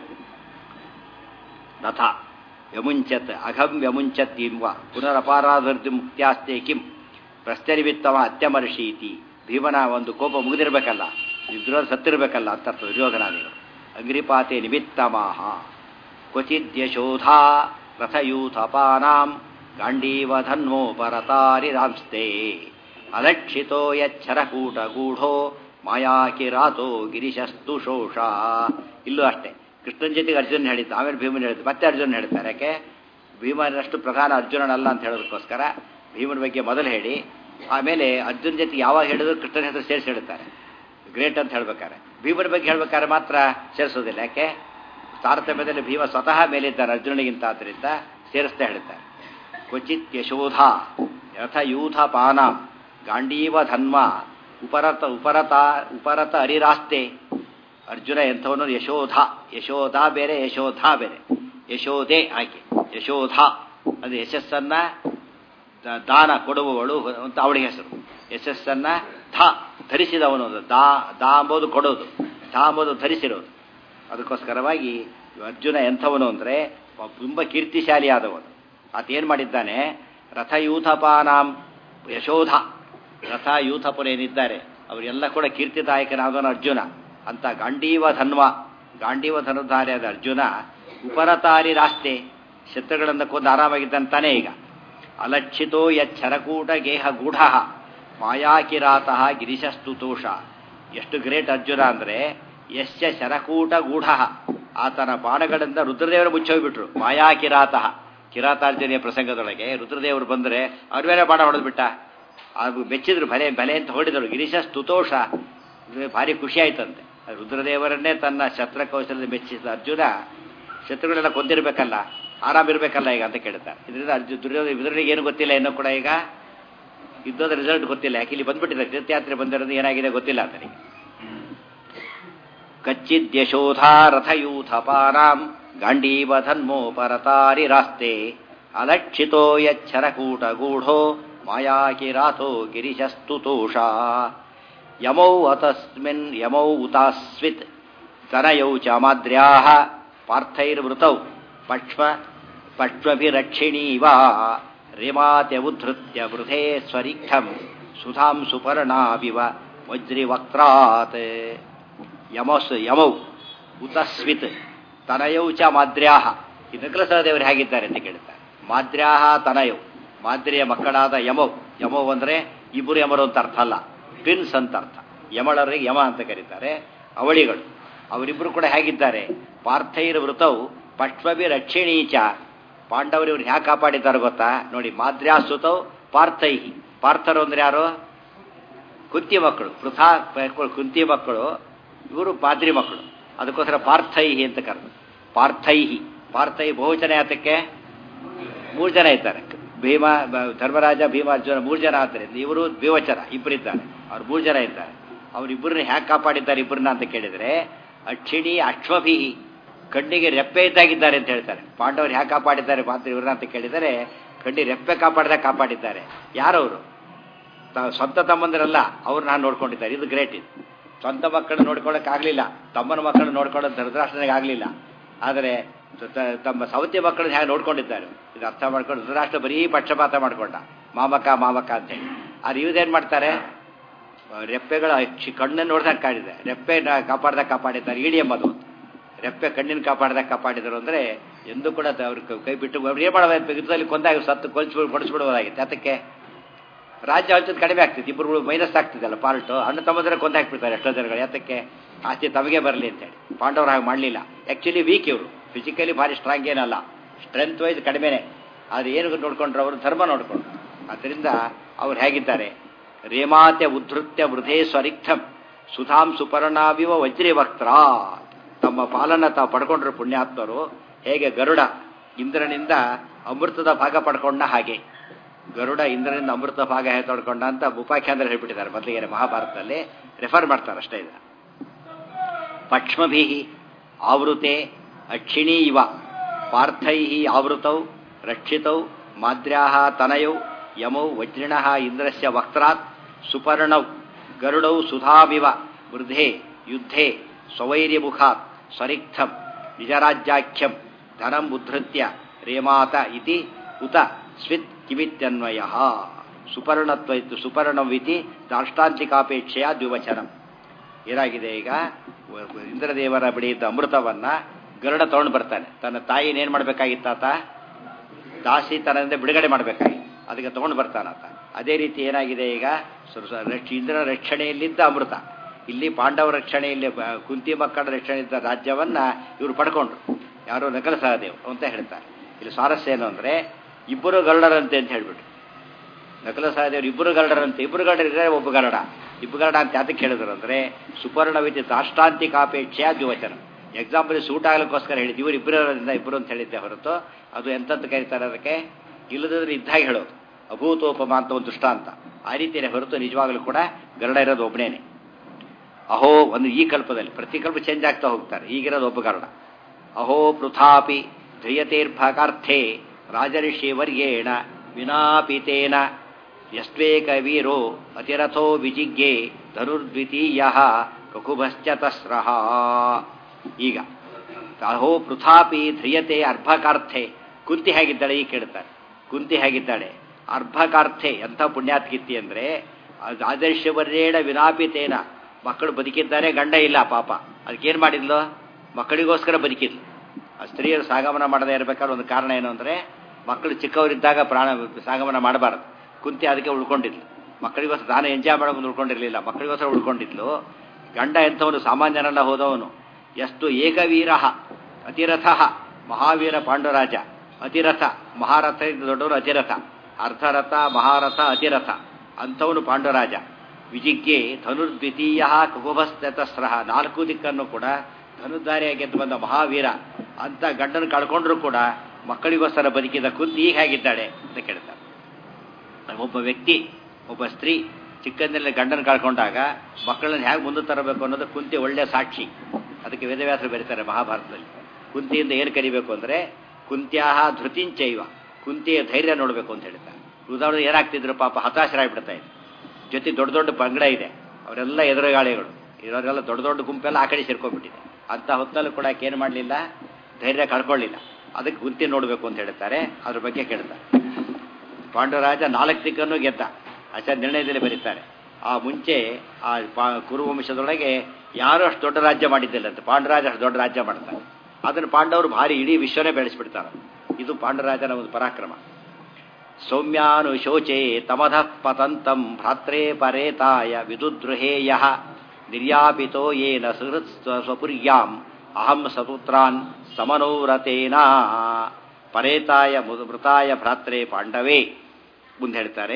ನಥ ವ್ಯಮುಂಚತ್ ಅಘಂ ವ್ಯಮುಂಚತ್ ಎಂಬ ಪುನರಪಾರಾಧರ್ತಿ ಮುಕ್ತ್ಯಾಸ್ತೆ ಕಿಂ ಪ್ರಶ್ನೆನಿಮಿತ್ತವ ಅತ್ಯಮರ್ಷೀತಿ ಭೀಮನ ಒಂದು ಕೋಪ ಮುಗಿದಿರ್ಬೇಕಲ್ಲ ದುರ್ಯೋಧನ ಸತ್ತಿರ್ಬೇಕಲ್ಲ ಅಂತ ಅರ್ಥ ದುರ್ಯೋಧನಾದಿಗಳು ಅಗ್ರಿಪಾತೆ ನಿಮಿತ್ತಮಾಹ ಕ್ವಚಿದ್ಯಶೋಧಾ ರಥಯೂಥಪಾನಾಂ ಗಾಂಡೀವಧನ್ವೋ ಪರತಾರಿರಾಂಸ್ತೆ ಅಲಕ್ಷಿತೋ ಯಚ್ಛರಕೂಟಗೂಢೋ ಮಾಯಾಕಿರಾತೋ ಗಿರಿಶಸ್ತು ಶೋಷ ಇಲ್ಲೂ ಅಷ್ಟೇ ಕೃಷ್ಣನ ಜೊತೆಗೆ ಅರ್ಜುನ್ ಹೇಳಿದ್ದು ಆಮೇಲೆ ಭೀಮನ್ ಹೇಳಿದ್ದು ಮತ್ತೆ ಅರ್ಜುನ್ ಹೇಳ್ತಾರೆ ಯಾಕೆ ಭೀಮನಷ್ಟು ಪ್ರಧಾನ ಅರ್ಜುನನಲ್ಲ ಅಂತ ಹೇಳೋದಕ್ಕೋಸ್ಕರ ಭೀಮನ ಬಗ್ಗೆ ಮೊದಲು ಹೇಳಿ ಆಮೇಲೆ ಅರ್ಜುನ್ ಜೊತೆ ಯಾವಾಗ ಹೇಳಿದ್ರು ಕೃಷ್ಣನ ಹೆಸರು ಸೇರಿಸಿ ಹೇಳ್ತಾರೆ ಗ್ರೇಟ್ ಅಂತ ಹೇಳ್ಬೇಕಾರೆ ಭೀಮನ ಬಗ್ಗೆ ಹೇಳ್ಬೇಕಾದ್ರೆ ಮಾತ್ರ ಸೇರಿಸೋದಿಲ್ಲ ಯಾಕೆ ತಾರತಮ್ಯದಲ್ಲಿ ಭೀಮ ಸ್ವತಃ ಮೇಲಿದ್ದಾನೆ ಅರ್ಜುನನಿಗಿಂತ ಆದ್ದರಿಂದ ಸೇರಿಸ್ತಾ ಹೇಳ್ತಾರೆ ಕ್ವಚಿತ್ ಯಶೋಧ ಯಥ ಯೂಥ ಪಾನ ಗಾಂಡೀವ ಧನ್ವ ಉಪರತ ಉಪರತ ಉಪರತ ಅರಿರಾಸ್ತೆ ಅರ್ಜುನ ಎಂಥವನು ಯಶೋಧ ಯಶೋಧ ಬೇರೆ ಯಶೋಧ ಬೇರೆ ಯಶೋದೆ ಆಕೆ ಯಶೋಧ ಅದು ಯಶಸ್ಸನ್ನ ದ- ದಾನ ಕೊಡುವವಳು ಅಂತ ಅವಳಿಗೆ ಹೆಸರು ಯಶಸ್ಸನ್ನ ಧ ಧರಿಸಿದವನು ಅದು. ದಾ ದಾ ಅಂಬೋದು ಕೊಡೋದು ಧಾ ಅಂಬೋದು ಧರಿಸಿರೋದು ಅದಕ್ಕೋಸ್ಕರವಾಗಿ ಅರ್ಜುನ ಎಂಥವನು ಅಂದರೆ ತುಂಬ ಕೀರ್ತಿಶಾಲಿಯಾದವನು ಆತ ಏನು ಮಾಡಿದ್ದಾನೆ ರಥಯೂಥಪಾನಾಂ ಯಶೋಧ ರಥ ಯೂಥಪುರೇನಿದ್ದಾರೆ ಅವರೆಲ್ಲ ಕೂಡ ಕೀರ್ತಿದಾಯಕನಾದವನು ಅರ್ಜುನ ಅಂತ ಗಾಂಡೀವ ಧನ್ವ ಗಾಂಡೀವ ಧನುಧಾರಿಯಾದ ಅರ್ಜುನ ಉಪರತಾರಿ ರಾಸ್ತೆ ಶತ್ರುಗಳನ್ನು ಕೊಂದು ಆರಾಮಾಗಿದ್ದಂತಾನೆ ಈಗ ಅಲಕ್ಷಿತೋ ಯಚ್ಚರಕೂಟ ಗೇಹ ಗೂಢ ಮಾಯಾಕಿರಾತಃ ಗಿರಿಶಸ್ತುತೋಷ ಎಷ್ಟು ಗ್ರೇಟ್ ಅರ್ಜುನ ಅಂದರೆ ಯಶ್ಯ ಶರಕೂಟ ಗೂಢ ಆತನ ಬಾಣಗಳಿಂದ ರುದ್ರದೇವರು ಮುಚ್ಚೋಗ್ಬಿಟ್ರು ಮಾಯಾಕಿರಾತಃ ಕಿರಾತಾರ್ಜನೆಯ ಪ್ರಸಂಗದೊಳಗೆ ರುದ್ರದೇವರು ಬಂದರೆ ಅವ್ರ ಮೇಲೆ ಬಾಣ ಹೊಡೆದ್ಬಿಟ್ಟ ಅದು ಬೆಚ್ಚಿದ್ರು ಭಲೆ ಭಲೆ ಅಂತ ಹೊಡಿದರು ಗಿರೀಶ ಸ್ತುತೋಷ ಇದು ಭಾರಿ ಖುಷಿ ಆಯ್ತಂತೆ ರುದ್ರದೇವರನ್ನೇ ತನ್ನ ಶಸ್ತ್ರಕೌಶಲದ ಮೆಚ್ಚಿಸಿದ ಅರ್ಜುನ ಶತ್ರುಗಳೆಲ್ಲ ಕೊಂದಿರ್ಬೇಕಲ್ಲ ಆರಾಮಿರ್ಬೇಕಲ್ಲ ಈಗ ಅಂತ ಕೇಳ್ತಾರೆ ಇದರಿಂದ ಅರ್ಜುನ ದುರ್ಯೋಧನ ವಿದುರನಿಗೆ ಏನು ಗೊತ್ತಿಲ್ಲ ಇನ್ನೂ ಕೂಡ ಈಗ ಯುದ್ಧದ ರಿಸಲ್ಟ್ ಗೊತ್ತಿಲ್ಲ ಯಾಕೆ ಇಲ್ಲಿ ಬಂದ್ಬಿಟ್ಟಿದೆ ತೀರ್ಥಯಾತ್ರೆ ಬಂದಿರೋದು ಏನಾಗಿದೆ ಗೊತ್ತಿಲ್ಲ ಆತನಿಗೆ ಕಚ್ಚಿದ್ಯಶೋಧಾ ರಥಯೂಥಪಾನಾಂ ಗಾಂಡೀವ ಧನ್ಮೋಪರತಾರಿ ರಾಸ್ತೆ ಅಲಕ್ಷಿತೋ ಯಚ್ಚರಕೂಟ ಗೂಢೋ ಮಾಯಾಕಿರಾಥೋ ಗಿರಿಶಸ್ತುತೋಷ ಯಮೌ ಅತಸ್ಮಿನ್ ಯಮೌ ಉತಾಸ್ವಿತ್ ತನಯೌ ಚ ಮಾದ್ರ್ಯಾಹ ಪಾರ್ಥೈರ್ವೃತೌ ಪಕ್ಷ್ಮ ಪಕ್ಷ್ಮಭಿರಕ್ಷಿಣೀವ ರೇಮಾತ್ಯ ಉದ್ಧೃತ್ಯ ವೃಧೇ ಸ್ವರಿಕ್ಷಂ ಸುಧಾಂ ಸುಪರ್ಣಾವಿವ ವಜ್ರಿವಕ್ತ್ರಾತ್ ಯಮಸ್ ಯಮೌ ಉತಸ್ವಿತ್ ತನಯೌ ಚ ಮಾದ್ರ್ಯಾಹ ಈ ನಕಲಸಹದೇವರು ಹೇಗಿದ್ದಾರೆ ಅಂತ ಕೇಳ್ತಾರೆ ಮಾದ್ರ್ಯಾಹ ತನಯೌ ಮಾದ್ರಿಯ ಮಕ್ಕಳಾದ ಯಮೌ ಯಮೌ ಅಂದರೆ ಇಬ್ಬರು ಯಮರು ಅಂತ ಅರ್ಥ ಅಲ್ಲ ಟ್ವಿನ್ಸ್ ಅಂತ ಅರ್ಥ ಯಮಳರಿಗೆ ಯಮ ಅಂತ ಕರೀತಾರೆ ಅವಳಿಗಳು ಅವರಿಬ್ಬರು ಕೂಡ ಹೇಗಿದ್ದಾರೆ ಪಾರ್ಥೈರ್ ವೃತೌ ಪಕ್ಷ್ಮಭಿ ರಕ್ಷಿಣೀಚ ಪಾಂಡವರು ಇವ್ರು ಹ್ಯಾಕೆ ಕಾಪಾಡಿದ್ದಾರೆ ಗೊತ್ತಾ ನೋಡಿ ಮಾದ್ರ್ಯಾಸುತೌ ಪಾರ್ಥೈಹಿ ಪಾರ್ಥರು ಅಂದ್ರೆ ಯಾರು ಕುಂತಿ ಮಕ್ಕಳು ಪೃಥಾ ಕುಂತಿ ಮಕ್ಕಳು ಇವರು ಪಾದ್ರಿ ಮಕ್ಕಳು ಅದಕ್ಕೋಸ್ಕರ ಪಾರ್ಥೈಹಿ ಅಂತ ಕರೆದು ಪಾರ್ಥೈಹಿ ಪಾರ್ಥೈ ಬಹುಜನ ಯಾತಕ್ಕೆ ಮೂರು ಜನ ಇದ್ದಾರೆ ಭೀಮ ಬ- ಧರ್ಮರಾಜ ಭೀಮಾರ್ಜುನ ಮೂರು ಜನ ಆದ್ದರಿಂದ ಇವರು ದ್ವಿವಚನ ಇಬ್ಬರಿದ್ದಾರೆ ಅವ್ರು ಮೂರು ಜನ ಇದ್ದಾರೆ ಅವರಿಬ್ಬರನ್ನ ಹ್ಯಾಕೆ ಕಾಪಾಡಿದ್ದಾರೆ ಇಬ್ಬರನ್ನ ಅಂತ ಕೇಳಿದರೆ ಅಕ್ಷಿಣಿ ಅಶ್ವಭಿಹಿ ಕಣ್ಣಿಗೆ ರೆಪ್ಪೆ ಇದ್ದಾಗಿದ್ದಾರೆ ಅಂತ ಹೇಳ್ತಾರೆ ಪಾಂಡವರು ಹ್ಯಾಕೆ ಕಾಪಾಡಿದ್ದಾರೆ ಮಾತ್ರ ಇವ್ರನ್ನ ಅಂತ ಕೇಳಿದರೆ ಕಣ್ಣಿಗೆ ರೆಪ್ಪೆ ಕಾಪಾಡ್ದಾಗ ಕಾಪಾಡಿದ್ದಾರೆ ಯಾರವರು ತ- ಸ್ವಂತ ತಮ್ಮಂದಿರಲ್ಲ ಅವ್ರು ನಾನು ನೋಡ್ಕೊಂಡಿದ್ದಾರೆ ಇದು ಗ್ರೇಟ್ ಇದು ಸ್ವಂತ ಮಕ್ಕಳನ್ನ ನೋಡ್ಕೊಳ್ಳೋಕ್ಕಾಗಲಿಲ್ಲ ತಮ್ಮನ ಮಕ್ಕಳನ್ನ ನೋಡ್ಕೊಳ್ಳೋದು ಧೃತರಾಷ್ಟ್ರನಿಗೆ ಆಗಲಿಲ್ಲ ಆದರೆ ತ- ತ- ತಮ್ಮ ಸವತಿ ಮಕ್ಕಳನ್ನ ಹೇಗೆ ನೋಡ್ಕೊಂಡಿದ್ದಾರೆ ಇದು ಅರ್ಥ ಮಾಡ್ಕೊಂಡು ಧೃತರಾಷ್ಟ್ರ ಬರೀ ಪಕ್ಷಪಾತ ಮಾಡ್ಕೊಂಡ ಮಾಮಕ ಮಾಮಕ ಅಂತೇಳಿ ಆದ್ರೆ ಇವ್ದೇನು ಮಾಡ್ತಾರೆ ರೆಪ್ಪೆಗಳ ಚಿ- ಕಣ್ಣನ್ನು ನೋಡ್ದಾಗ ಕಾಡಿದೆ ರೆಪ್ಪೆ ಕಾಪಾಡ್ದಾಗ ಕಾಪಾಡಿದ್ದಾರೆ ಇಡಿಯಂ ಅದು ರೆಪ್ಪೆ ಕಣ್ಣಿನ ಕಾಪಾಡ್ದಾಗ ಕಾಪಾಡಿದರು ಅಂದರೆ ಎಂದೂ ಕೂಡ ತ- ಅವ್ರ ಕ- ಕೈ ಬಿಟ್ಟು ಅವ್ರು ಏನು ಮಾಡಬೇಕು ಯುದ್ಧದಲ್ಲಿ ಕೊಂದಾಗ ಸತ್ತು ಕೊಲ್ಸ್ಬಿಡ್ ಕೊಡಿಸ್ಬಿಡ್ಬೋದಾಗಿತ್ತು ಅದಕ್ಕೆ ರಾಜ್ಯ ಹಂಚೋದು ಕಡಿಮೆ ಆಗ್ತಿತ್ತು ಇಬ್ಬರು ಮೈನಸ್ ಆಗ್ತಿದ್ದಲ್ಲ ಪಾರ್ಟು ಅಣ್ಣ ತಮ್ಮದ್ರೆ ಕೊಂದು ಹಾಕ್ಬಿಡ್ತಾರೆ ಎಷ್ಟೋ ಜನಗಳು ಯಾತಕ್ಕೆ ಆಸ್ತಿ ತಮಗೆ ಬರಲಿ ಅಂತೇಳಿ ಪಾಂಡವರು ಹಾಗೆ ಮಾಡಲಿಲ್ಲ ಆ್ಯಕ್ಚುಲಿ ವೀಕ್ ಇವರು ಫಿಸಿಕಲಿ ಭಾರಿ ಸ್ಟ್ರಾಂಗ್ ಏನಲ್ಲ ಸ್ಟ್ರೆಂತ್ ವೈಸ್ ಕಡಿಮೆನೆ ಆದರೆ ಏನು ನೋಡ್ಕೊಂಡ್ರು ಅವರು ಧರ್ಮ ನೋಡ್ಕೊಂಡ್ರು ಆದ್ದರಿಂದ ಅವ್ರು ಹೇಗಿದ್ದಾರೆ ರೇಮಾತ್ಯ ಉದ್ಧೃತ್ಯ ವೃಧೇ ಸ್ವರಿಕ್ಥಂ ಸುಧಾಂ ಸುಪರ್ಣಾವಿವ ವಜ್ರಿವಕ್ತ್ರ ತಮ್ಮ ಪಾಲನ ತಾವು ಪಡ್ಕೊಂಡ್ರು ಪುಣ್ಯಾತ್ಮರು ಹೇಗೆ ಗರುಡ ಇಂದ್ರನಿಂದ ಅಮೃತದ ಭಾಗ ಪಡ್ಕೊಂಡ ಹಾಗೆ ಗರುಡ ಇಂದ್ರನಿಂದ ಅಮೃತ ಭಾಗ ಹೇಗೆ ತೊಡ್ಕೊಂಡ ಅಂತ ಉಪಾಖ್ಯಾಂತರ ಹೇಳ್ಬಿಟ್ಟಿದ್ದಾರೆ ಮೊದಲಿಗೆ ಮಹಾಭಾರತದಲ್ಲಿ ರೆಫರ್ ಮಾಡ್ತಾರೆ ಅಷ್ಟೇ ಇದು ಪಕ್ಷ್ಮಭಿ ಆವೃತೆ ಅಕ್ಷಿಣೀ ಇವ ಪಾರ್ಥೈ ಆವೃತೌ ರಕ್ಷಿತೌ ಮಾದ್ರ್ಯಾ ತನಯೌ ಯಮೌ ವಜ್ರಿಣ ಇಂದ್ರಸ್ಯ ವಕ್ತ್ರಾತ್ ಸುಪರ್ಣೌ ಗರುಡೌ ಸುಧಾಮಿವ ವೃದ್ಧೆ ಯುದ್ಧೆ ಸ್ವವೈರ್ಯಮುಖಾತ್ ಸ್ವರಿಕ್ಥಂ ನಿಜರಾಜ್ಯಾಖ್ಯಂ ಧನಂ ಉದ್ಧೃತ್ಯ ರೇಮಾತ ಇತಿ ಉತ ಸ್ವಿತ್ ಕಿಮಿತ್ಯನ್ವಯ ಸುಪರ್ಣತ್ವ ಇತ್ತು ಸುಪರ್ಣವಿತಿ ದಾಷ್ಟಾಂತಿಕಾಪೇಕ್ಷೆಯ ದ್ವಿವಚನಂ ಏನಾಗಿದೆ ಈಗ ವ- ವ- ಇಂದ್ರದೇವರ ಬಳಿ ಇದ್ದ ಅಮೃತವನ್ನ ಗರುಡ ತಗೊಂಡು ಬರ್ತಾನೆ ತನ್ನ ತಾಯಿನ ಏನ್ ಮಾಡ್ಬೇಕಾಗಿತ್ತಾತ ದಾಸಿತನದಿಂದ ಬಿಡುಗಡೆ ಮಾಡಬೇಕಾಗಿತ್ತು ಅದಕ್ಕೆ ತಗೊಂಡು ಬರ್ತಾನಾತ ಅದೇ ರೀತಿ ಏನಾಗಿದೆ ಈಗ ಸ್ವ- ಸ್ವ- ರಕ್ಷ- ಇಂದ್ರನ ರಕ್ಷಣೆಯಲ್ಲಿದ್ದ ಅಮೃತ ಇಲ್ಲಿ ಪಾಂಡವ ರಕ್ಷಣೆಯಲ್ಲಿ ಬ- ಕುಂತಿ ಮಕ್ಕಳ ರಕ್ಷಣೆಯಿದ್ದ ರಾಜ್ಯವನ್ನ ಇವರು ಪಡ್ಕೊಂಡ್ರು ಯಾರೋ ನಕಲ ಸಹದೇವ್ ಅಂತ ಹೇಳ್ತಾರೆ ಇಲ್ಲಿ ಸ್ವಾರಸ್ಯ ಏನು ಅಂದ್ರೆ ಇಬ್ಬರು ಗರುಡರಂತೆ ಅಂತ ಹೇಳ್ಬಿಟ್ಟು ನಕಲ ಸಹದೇವರು ಇಬ್ಬರು ಗರಡರಂತೆ ಇಬ್ಬರು ಗರಡರಿದ್ರೆ ಒಬ್ಬ ಗರಡ ಇಬ್ಬರು ಗರಡ ಅಂತ ಯಾತಕ್ಕೆ ಹೇಳಿದ್ರು ಅಂದ್ರೆ ಸುಪರ್ಣವಿತಿ ದಾಷ್ಟಾಂತಿಕಾಪೇಕ್ಷೆಯ ದ್ವಿವಚನ ಎಕ್ಸಾಂಪಲ್ ಸೂಟ್ ಆಗ್ಲಿಕ್ಕೋಸ್ಕರ ಹೇಳಿದ್ದು ಇವರು ಇಬ್ಬರಿಂದ ಇಬ್ಬರು ಅಂತ ಹೇಳಿದ್ದೆ ಹೊರತು ಅದು ಎಂತಂತ ಕರೀತಾರೆ ಅದಕ್ಕೆ ಇಲ್ಲದ್ರೆ ಇದ್ದಾಗ ಹೇಳೋದು ಅಭೂತೋಪಮ ಅಂತ ಒಂದು ದೃಷ್ಟಾಂತ ಆ ರೀತಿಯೇ ಹೊರತು ನಿಜವಾಗಲೂ ಕೂಡ ಗರುಡ ಇರೋದು ಒಬ್ಬನೇನೆ ಅಹೋ ಒಂದು ಈ ಕಲ್ಪದಲ್ಲಿ ಪ್ರತಿ ಕಲ್ಪ ಚೇಂಜ್ ಆಗ್ತಾ ಹೋಗ್ತಾರೆ ಈಗಿರೋದು ಒಬ್ಬ ಗರುಡ ಅಹೋ ಪೃಥಾಪಿ ಧ್ರಿಯತೀರ್ಭಕಾರ್ಥೆ ರಾಜಋಷಿವರ್ಯೇಣ ವಿನಾಪಿತೇನ ಯಸ್ವೇಕ ವೀರೋ ಅತಿರಥೋ ವಿಜಿಜ್ಞೆ ಧನುರ್ದ್ವಿತೀಯ ಕಕುಭಶ್ಚ ತಸ್ರಹ ಈಗ ಅಹೋ ಪೃಥಾಪಿ ಧ್ರಿಯತೆ ಅರ್ಭಕಾರ್ಥೆ ಕುಂತಿ ಹೇಗಿದ್ದಾಳೆ ಈಗ ಕೇಳ್ತಾರೆ ಕುಂತಿ ಹೇಗಿದ್ದಾಳೆ ಅರ್ಭಕಾರ್ಥೆ ಎಂಥ ಪುಣ್ಯಾತ್ಕಿತ್ತಿ ಅಂದರೆ ಆದರ್ಶವರ್ಯೇಣ ವಿನಾಪಿತೇನ ಮಕ್ಕಳು ಬದುಕಿದ್ದಾರೆ ಗಂಡ ಇಲ್ಲ ಪಾಪ ಅದಕ್ಕೇನು ಮಾಡಿದ್ಲು ಮಕ್ಕಳಿಗೋಸ್ಕರ ಬದುಕಿದ್ಲು ಆ ಸ್ತ್ರೀಯರು ಸಾಗಮನ ಮಾಡದೇ ಇರಬೇಕಾದ್ರೆ ಒಂದು ಕಾರಣ ಏನು ಅಂದರೆ ಮಕ್ಕಳು ಚಿಕ್ಕವರಿದ್ದಾಗ ಪ್ರಾಣ ಸಾಗಮನ ಮಾಡಬಾರ್ದು ಕುಂತಿ ಅದಕ್ಕೆ ಉಳ್ಕೊಂಡಿದ್ಲು ಮಕ್ಕಳಿಗೋಸ್ಕರ ತಾನು ಎಂಜಾಯ್ ಮಾಡೋ ಮುಂದೆ ಉಳ್ಕೊಂಡಿರಲಿಲ್ಲ ಮಕ್ಕಳಿಗೋಸ್ಕರ ಉಳ್ಕೊಂಡಿದ್ಲು ಗಂಡ ಎಂಥವನು ಸಾಮಾನ್ಯನಲ್ಲ ಹೋದವನು ಎಷ್ಟು ಏಕವೀರ ಅತಿರಥ ಮಹಾವೀರ ಪಾಂಡುರಾಜ ಅತಿರಥ ಮಹಾರಥ ದೊಡ್ಡವನು ಅತಿರಥ ಅರ್ಧರಥ ಮಹಾರಥ ಅತಿರಥ ಅಂಥವನು ಪಾಂಡುರಾಜ ವಿಜಿಜ್ಞೆ ಧನುರ್ದ್ವಿತೀಯ ಕುಕುಭಸ್ತಸ್ರಹ ನಾಲ್ಕು ದಿಕ್ಕನ್ನು ಕೂಡ ಧನುಧಾರಿಯಾಗಿ ಗೆದ್ದು ಬಂದ ಮಹಾವೀರ ಅಂತ ಗಂಡನ ಕಳ್ಕೊಂಡ್ರು ಕೂಡ ಮಕ್ಕಳಿಗೋಸ್ಕರ ಬದುಕಿದ ಕುಂತಿ ಈಗ ಹೇಗಿದ್ದಾಳೆ ಅಂತ ಕೇಳ್ತಾರೆ ಒಬ್ಬ ವ್ಯಕ್ತಿ ಒಬ್ಬ ಸ್ತ್ರೀ ಚಿಕ್ಕಂದಿನಲ್ಲಿ ಗಂಡನ ಕಳ್ಕೊಂಡಾಗ ಮಕ್ಕಳನ್ನ ಹೇಗೆ ಮುಂದೆ ತರಬೇಕು ಅನ್ನೋದು ಕುಂತಿ ಒಳ್ಳೆಯ ಸಾಕ್ಷಿ ಅದಕ್ಕೆ ವೇದವ್ಯಾಸರು ಬರೀತಾರೆ ಮಹಾಭಾರತದಲ್ಲಿ ಕುಂತಿಯಿಂದ ಏನು ಕರಿಬೇಕು ಅಂದರೆ ಕುಂತ್ಯಾಹ ಧೃತಿಂಚೈವ ಕುಂತಿಯ ಧೈರ್ಯ ನೋಡಬೇಕು ಅಂತ ಹೇಳ್ತಾರೆ ಉದಾಹರಣೆ ಏನಾಗ್ತಿದ್ರು ಪಾಪ ಹತಾಶರಾಗ್ಬಿಡ್ತಾ ಇದ್ರು ಜೊತೆ ದೊಡ್ಡ ದೊಡ್ಡ ಪಂಗಡ ಇದೆ ಅವರೆಲ್ಲ ಎದುರುಗಾಳಿಗಳು ಇರೋರೆಲ್ಲ ದೊಡ್ಡ ದೊಡ್ಡ ಗುಂಪೆಲ್ಲ ಆ ಕಡೆ ಸೇರ್ಕೊಂಡ್ಬಿಟ್ಟಿದೆ ಅಂತ ಹೊತ್ತಲ್ಲೂ ಕೂಡ ಏನು ಮಾಡಲಿಲ್ಲ ಧೈರ್ಯ ಕಳ್ಕೊಳ್ಳಿಲ್ಲ ಅದಕ್ಕೆ ಕುಂತಿ ನೋಡಬೇಕು ಅಂತ ಹೇಳ್ತಾರೆ ಅದ್ರ ಬಗ್ಗೆ ಕೇಳ್ತಾರೆ ಪಾಂಡುರಾಜ ನಾಲ್ಕು ದಿಕ್ಕನ್ನು ಗೆದ್ದ ಆಚಾರ್ಯ ನಿರ್ಣಯದಲ್ಲಿ ಬರೀತಾರೆ ಆ ಮುಂಚೆ ಆ ಪಾ ಕುರುವಂಶದೊಳಗೆ ಯಾರು ಅಷ್ಟು ದೊಡ್ಡ ರಾಜ್ಯ ಮಾಡಿದ್ದಿಲ್ಲ ಅಂತ ಪಾಂಡುರಾಜ ಅಷ್ಟು ದೊಡ್ಡ ರಾಜ್ಯ ಮಾಡ್ತಾರೆ ಅದನ್ನು ಪಾಂಡವರು ಭಾರಿ ಇಡೀ ವಿಶ್ವನೇ ಬೆಳೆಸ್ಬಿಡ್ತಾರೆ ಇದು ಪಾಂಡುರಾಜನ ಒಂದು ಪರಾಕ್ರಮ ಸೌಮ್ಯಾನುಶೋಚೆ ತಮಧಃ ಪತಂತಂ ಭ್ರಾತ್ರೇ ಪರೇತಾಯ ವಿದುದ್ರುಹೇಯ ನಿರ್ಯಾಪಿತೋ ಯೇನ ಸುಹೃತ್ ಸ್ವಪುರ್ಯಾಂ ಅಹಂ ಸಪುತ್ರಾನ್ ಸಮನೋರತೇನ ಪರೇತಾಯ ಮೃತಾಯ ಭ್ರಾತ್ರೇ ಪಾಂಡವೇ ಮುಂದೆ ಹೇಳ್ತಾರೆ